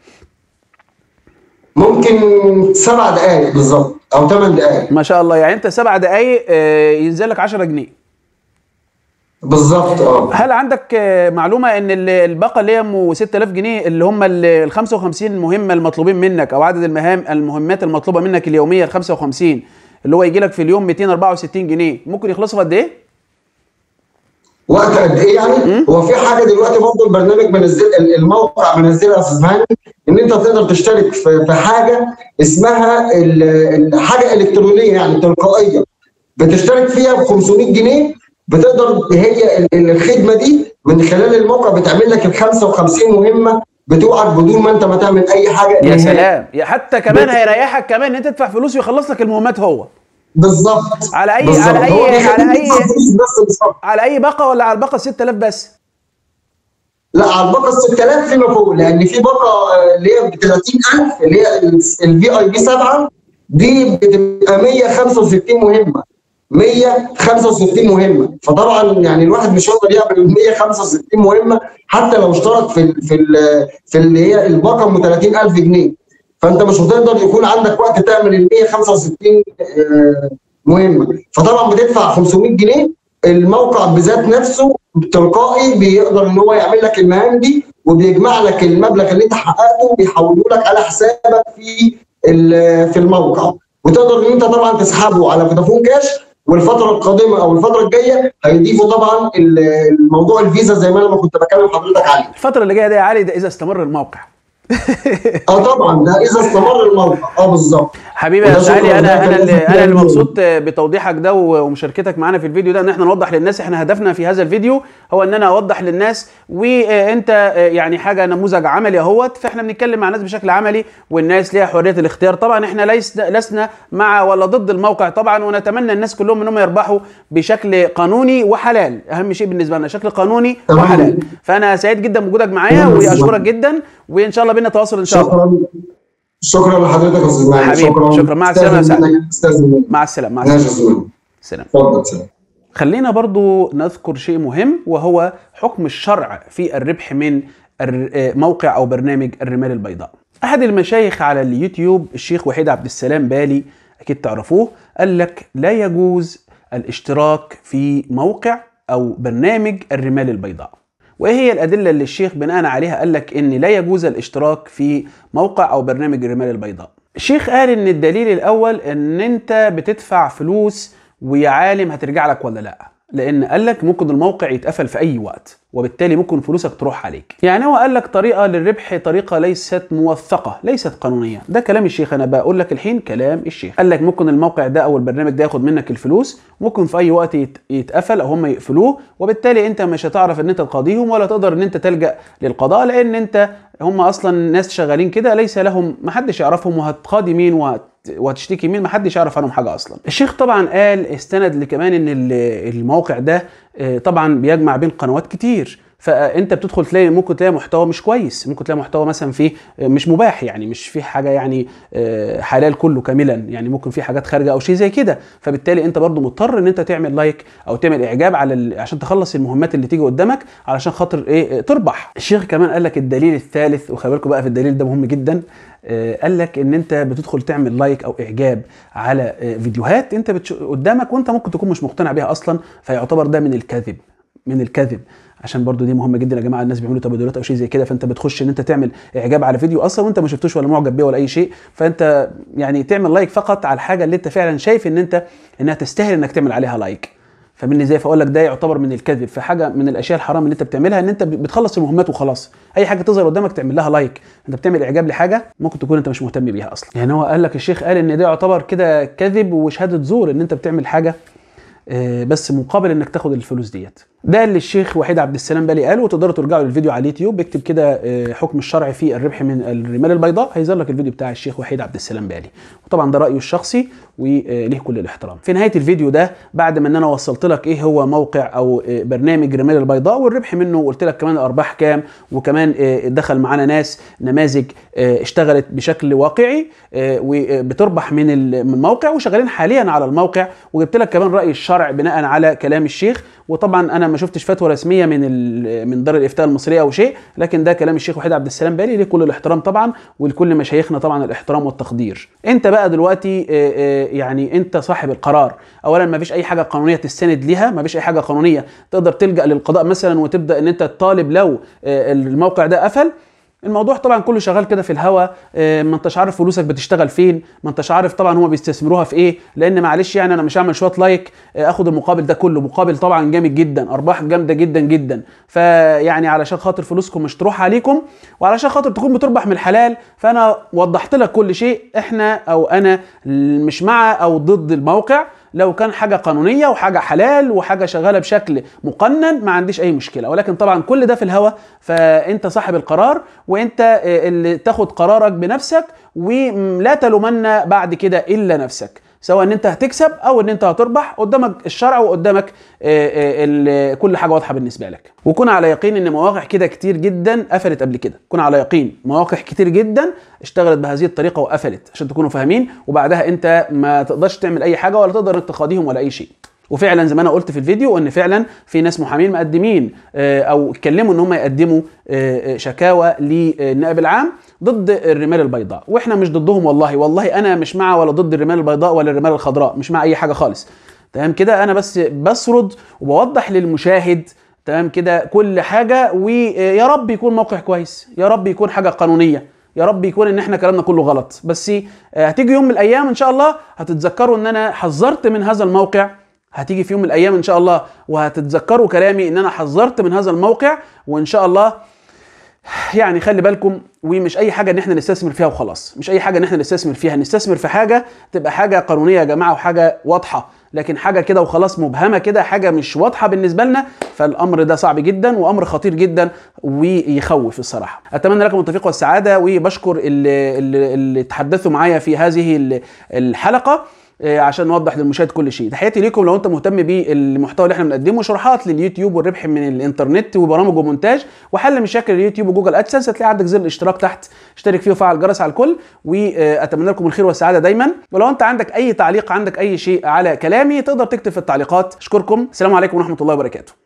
ممكن سبع دقائق بالظبط او ثمان دقائق ما شاء الله يعني انت سبع دقايق آه، ينزل لك 10 جنيه بالظبط اه هل عندك آه، معلومه ان ال- الباقه اللي هي ام 6000 جنيه اللي هم ال ال 55 مهمه المطلوبين منك او عدد المهام المهمات المطلوبه منك اليوميه ال 55 اللي هو يجي لك في اليوم 264 جنيه ممكن يخلصوا في قد ايه؟ وقت قد ايه يعني؟ هو في حاجه دلوقتي برضه البرنامج منزل ال- الموقع منزلها يا استاذ مهندس ان انت تقدر تشترك في في حاجه اسمها ال- ال- حاجه الكترونيه يعني تلقائيه بتشترك فيها ب 500 جنيه بتقدر هي ال- ال- الخدمه دي من خلال الموقع بتعمل لك ال 55 مهمه بتوعك بدون ما انت ما تعمل اي حاجه يا نهائي. سلام يا حتى كمان هيريحك كمان ان انت تدفع فلوس ويخلص لك المهمات هو بالظبط على أي- بالظبط. على أي- هو بيخليك على أي- تدفع فلوس بس مش أكتر. على اي باقه ولا على الباقه 6000 بس؟ لا على الباقه ال 6000 فيما فوق لان في باقه آه، اللي هي ب 30000 اللي هي الفي اي بي 7 دي بتبقى 165 مهمه 165 مهمه فطبعا يعني الواحد مش هيقدر يعمل ال 165 مهمه حتى لو اشترك في ال في ال في اللي هي الباقه ب 30000 جنيه فانت مش هتقدر يكون عندك وقت تعمل ال 165 آه، مهمه فطبعا بتدفع 500 جنيه الموقع بذات نفسه تلقائي بيقدر ان هو يعمل لك المهام دي وبيجمع لك المبلغ اللي انت حققته وبيحوله لك على حسابك في ال- في الموقع وتقدر ان انت طبعا تسحبه على فودافون كاش والفتره القادمه او الفتره الجايه هيضيفوا طبعا ال- الموضوع الفيزا زي ما انا ما كنت بكلم حضرتك عليه الفتره اللي جايه دي يا علي ده اذا استمر الموقع اه طبعا ده اذا استمر الموقع اه بالظبط حبيبي يا وده استاذ علي شكراً انا لك انا يا اللي أستاذ انا اللي علي. مبسوط بتوضيحك ده ومشاركتك معانا في الفيديو ده ان احنا نوضح للناس احنا هدفنا في هذا الفيديو هو ان انا اوضح للناس وانت يعني حاجه نموذج عملي اهوت فاحنا بنتكلم مع الناس بشكل عملي والناس ليها حريه الاختيار طبعا احنا ليس لسنا مع ولا ضد الموقع طبعا ونتمنى الناس كلهم انهم يربحوا بشكل قانوني وحلال اهم شيء بالنسبه لنا شكل قانوني تمام. وحلال فانا سعيد جدا بوجودك معايا تمام. واشكرك جدا وان شاء الله بينا تواصل ان شاء الله شكرا شكرا لحضرتك يا استاذ مهدي حبيبي، شكرا شكرا. مع السلامة يا سعد. استاذ استاذ مهدي. مع السلامه مع ماشي السلامه يا استاذ مهدي. سلام اتفضل سلام خلينا برضو نذكر شيء مهم وهو حكم الشرع في الربح من الر- آه، موقع او برنامج الرمال البيضاء احد المشايخ على اليوتيوب الشيخ وحيد عبد السلام بالي اكيد تعرفوه قال لك لا يجوز الاشتراك في موقع او برنامج الرمال البيضاء وايه هي الادله اللي الشيخ بناء عليها قال لك ان لا يجوز الاشتراك في موقع او برنامج الرمال البيضاء الشيخ قال ان الدليل الاول ان انت بتدفع فلوس ويا عالم هترجع لك ولا لا لان قال لك ممكن الموقع يتقفل في اي وقت وبالتالي ممكن فلوسك تروح عليك يعني هو قال لك طريقه للربح طريقه ليست موثقه ليست قانونيه ده كلام الشيخ انا بقول لك الحين كلام الشيخ قال لك ممكن الموقع ده او البرنامج ده ياخد منك الفلوس ممكن في اي وقت يت- يتقفل او هم يقفلوه وبالتالي انت مش هتعرف ان انت تقاضيهم ولا تقدر ان انت تلجا للقضاء لان انت هم اصلا ناس شغالين كده ليس لهم محدش يعرفهم وهتقاضي مين وهت وهتشتكي مين محدش يعرف عنهم حاجه اصلا الشيخ طبعا قال استند لكمان ان ال- الموقع ده آه، طبعا بيجمع بين قنوات كتير فانت بتدخل تلاقي ممكن تلاقي محتوى مش كويس ممكن تلاقي محتوى مثلا فيه آه، مش مباح يعني مش في حاجه يعني آه، حلال كله كاملا يعني ممكن في حاجات خارجه او شيء زي كده فبالتالي انت برضو مضطر ان انت تعمل لايك او تعمل اعجاب على ال... عشان تخلص المهمات اللي تيجي قدامك علشان خاطر ايه آه، تربح الشيخ كمان قال لك الدليل الثالث وخلي بالكم بقى في الدليل ده مهم جدا آه، قال لك ان انت بتدخل تعمل لايك او اعجاب على آه، فيديوهات انت بتش... قدامك وانت ممكن تكون مش مقتنع بيها اصلا فيعتبر ده من الكذب من الكذب عشان برضو دي مهمه جدا يا جماعه الناس بيعملوا تبادلات او شيء زي كده فانت بتخش ان انت تعمل اعجاب على فيديو اصلا وانت ما شفتوش ولا معجب بيه ولا اي شيء فانت يعني تعمل لايك فقط على الحاجه اللي انت فعلا شايف ان انت انها تستاهل انك تعمل عليها لايك فمني زي فاقول لك ده يعتبر من الكذب في حاجه من الاشياء الحرام اللي انت بتعملها ان انت بتخلص المهمات وخلاص اي حاجه تظهر قدامك تعمل لها لايك انت بتعمل اعجاب لحاجه ممكن تكون انت مش مهتم بيها اصلا يعني هو قال لك الشيخ قال ان ده يعتبر كده كذب وشهاده زور ان انت بتعمل حاجه آه، بس مقابل انك تاخد الفلوس ديت ده اللي الشيخ وحيد عبد السلام بالي قاله وتقدروا ترجعوا للفيديو على اليوتيوب اكتب كده آه، حكم الشرع في الربح من الرمال البيضاء هيظهر لك الفيديو بتاع الشيخ وحيد عبد السلام بالي وطبعا ده رايه الشخصي وليه كل الاحترام في نهايه الفيديو ده بعد ما ان انا وصلت لك ايه هو موقع او آه، برنامج رمال البيضاء والربح منه وقلت لك كمان الارباح كام وكمان آه، دخل معانا ناس نماذج آه، اشتغلت بشكل واقعي آه، وبتربح من ال- من الموقع وشغالين حاليا على الموقع وجبت لك كمان راي الشرع بناء على كلام الشيخ وطبعا انا ما شفتش فتوى رسميه من ال- من دار الافتاء المصريه او شيء لكن ده كلام الشيخ وحيد عبد السلام بالي ليه كل الاحترام طبعا ولكل مشايخنا طبعا الاحترام والتقدير انت بقى دلوقتي آه، آه، يعني انت صاحب القرار اولا ما فيش اي حاجه قانونيه تستند ليها ما فيش اي حاجه قانونيه تقدر تلجا للقضاء مثلا وتبدا ان انت تطالب لو آه، الموقع ده قفل الموضوع طبعا كله شغال كده في الهوا آه، ما انتش عارف فلوسك بتشتغل فين ما انتش عارف طبعا هما بيستثمروها في ايه لان معلش يعني انا مش هعمل شويه لايك آه، اخد المقابل ده كله مقابل طبعا جامد جدا ارباح جامده جدا جدا فيعني علشان خاطر فلوسكم مش تروح عليكم وعلشان خاطر تكون بتربح من الحلال فانا وضحت لك كل شيء احنا او انا مش مع او ضد الموقع لو كان حاجه قانونيه وحاجه حلال وحاجه شغاله بشكل مقنن ما عنديش اي مشكله ولكن طبعا كل ده في الهوا فانت صاحب القرار وانت آه، اللي تاخد قرارك بنفسك ولا تلومن بعد كده الا نفسك سواء ان انت هتكسب او ان انت هتربح قدامك الشرع وقدامك آه، آه، ال- كل حاجه واضحه بالنسبه لك وكون على يقين ان مواقع كده كتير جدا قفلت قبل كده كون على يقين مواقع كتير جدا اشتغلت بهذه الطريقه وقفلت عشان تكونوا فاهمين وبعدها انت ما تقدرش تعمل اي حاجه ولا تقدر تقاضيهم ولا اي شيء وفعلا زي ما انا قلت في الفيديو ان فعلا في ناس محامين مقدمين آه، او اتكلموا ان هم يقدموا آه، آه، شكاوى للنائب العام ضد الرمال البيضاء واحنا مش ضدهم والله والله انا مش مع ولا ضد الرمال البيضاء ولا الرمال الخضراء مش مع اي حاجه خالص تمام كده انا بس بسرد وبوضح للمشاهد تمام كده كل حاجه ويا رب يكون موقع كويس يا رب يكون حاجه قانونيه يا رب يكون ان احنا كلامنا كله غلط بس آه، هتيجي يوم من الايام ان شاء الله هتتذكروا ان انا حذرت من هذا الموقع هتيجي في يوم من الايام ان شاء الله وهتتذكروا كلامي ان انا حذرت من هذا الموقع وان شاء الله يعني خلي بالكم ومش اي حاجه ان احنا نستثمر فيها وخلاص مش اي حاجه ان احنا نستثمر فيها نستثمر في حاجه تبقى حاجه قانونيه يا جماعه وحاجه واضحه لكن حاجه كده وخلاص مبهمه كده حاجه مش واضحه بالنسبه لنا فالامر ده صعب جدا وامر خطير جدا ويخوف الصراحه اتمنى لكم التوفيق والسعاده وبشكر اللي, اللي, اللي تحدثوا معايا في هذه الحلقه عشان نوضح للمشاهد كل شيء تحياتي ليكم لو انت مهتم بالمحتوى اللي احنا بنقدمه شروحات لليوتيوب والربح من الانترنت وبرامج ومونتاج وحل مشاكل اليوتيوب وجوجل ادسنس هتلاقي عندك زر الاشتراك تحت اشترك فيه وفعل الجرس على الكل واتمنى لكم الخير والسعاده دايما ولو انت عندك اي تعليق عندك اي شيء على كلامي تقدر تكتب في التعليقات اشكركم السلام عليكم ورحمه الله وبركاته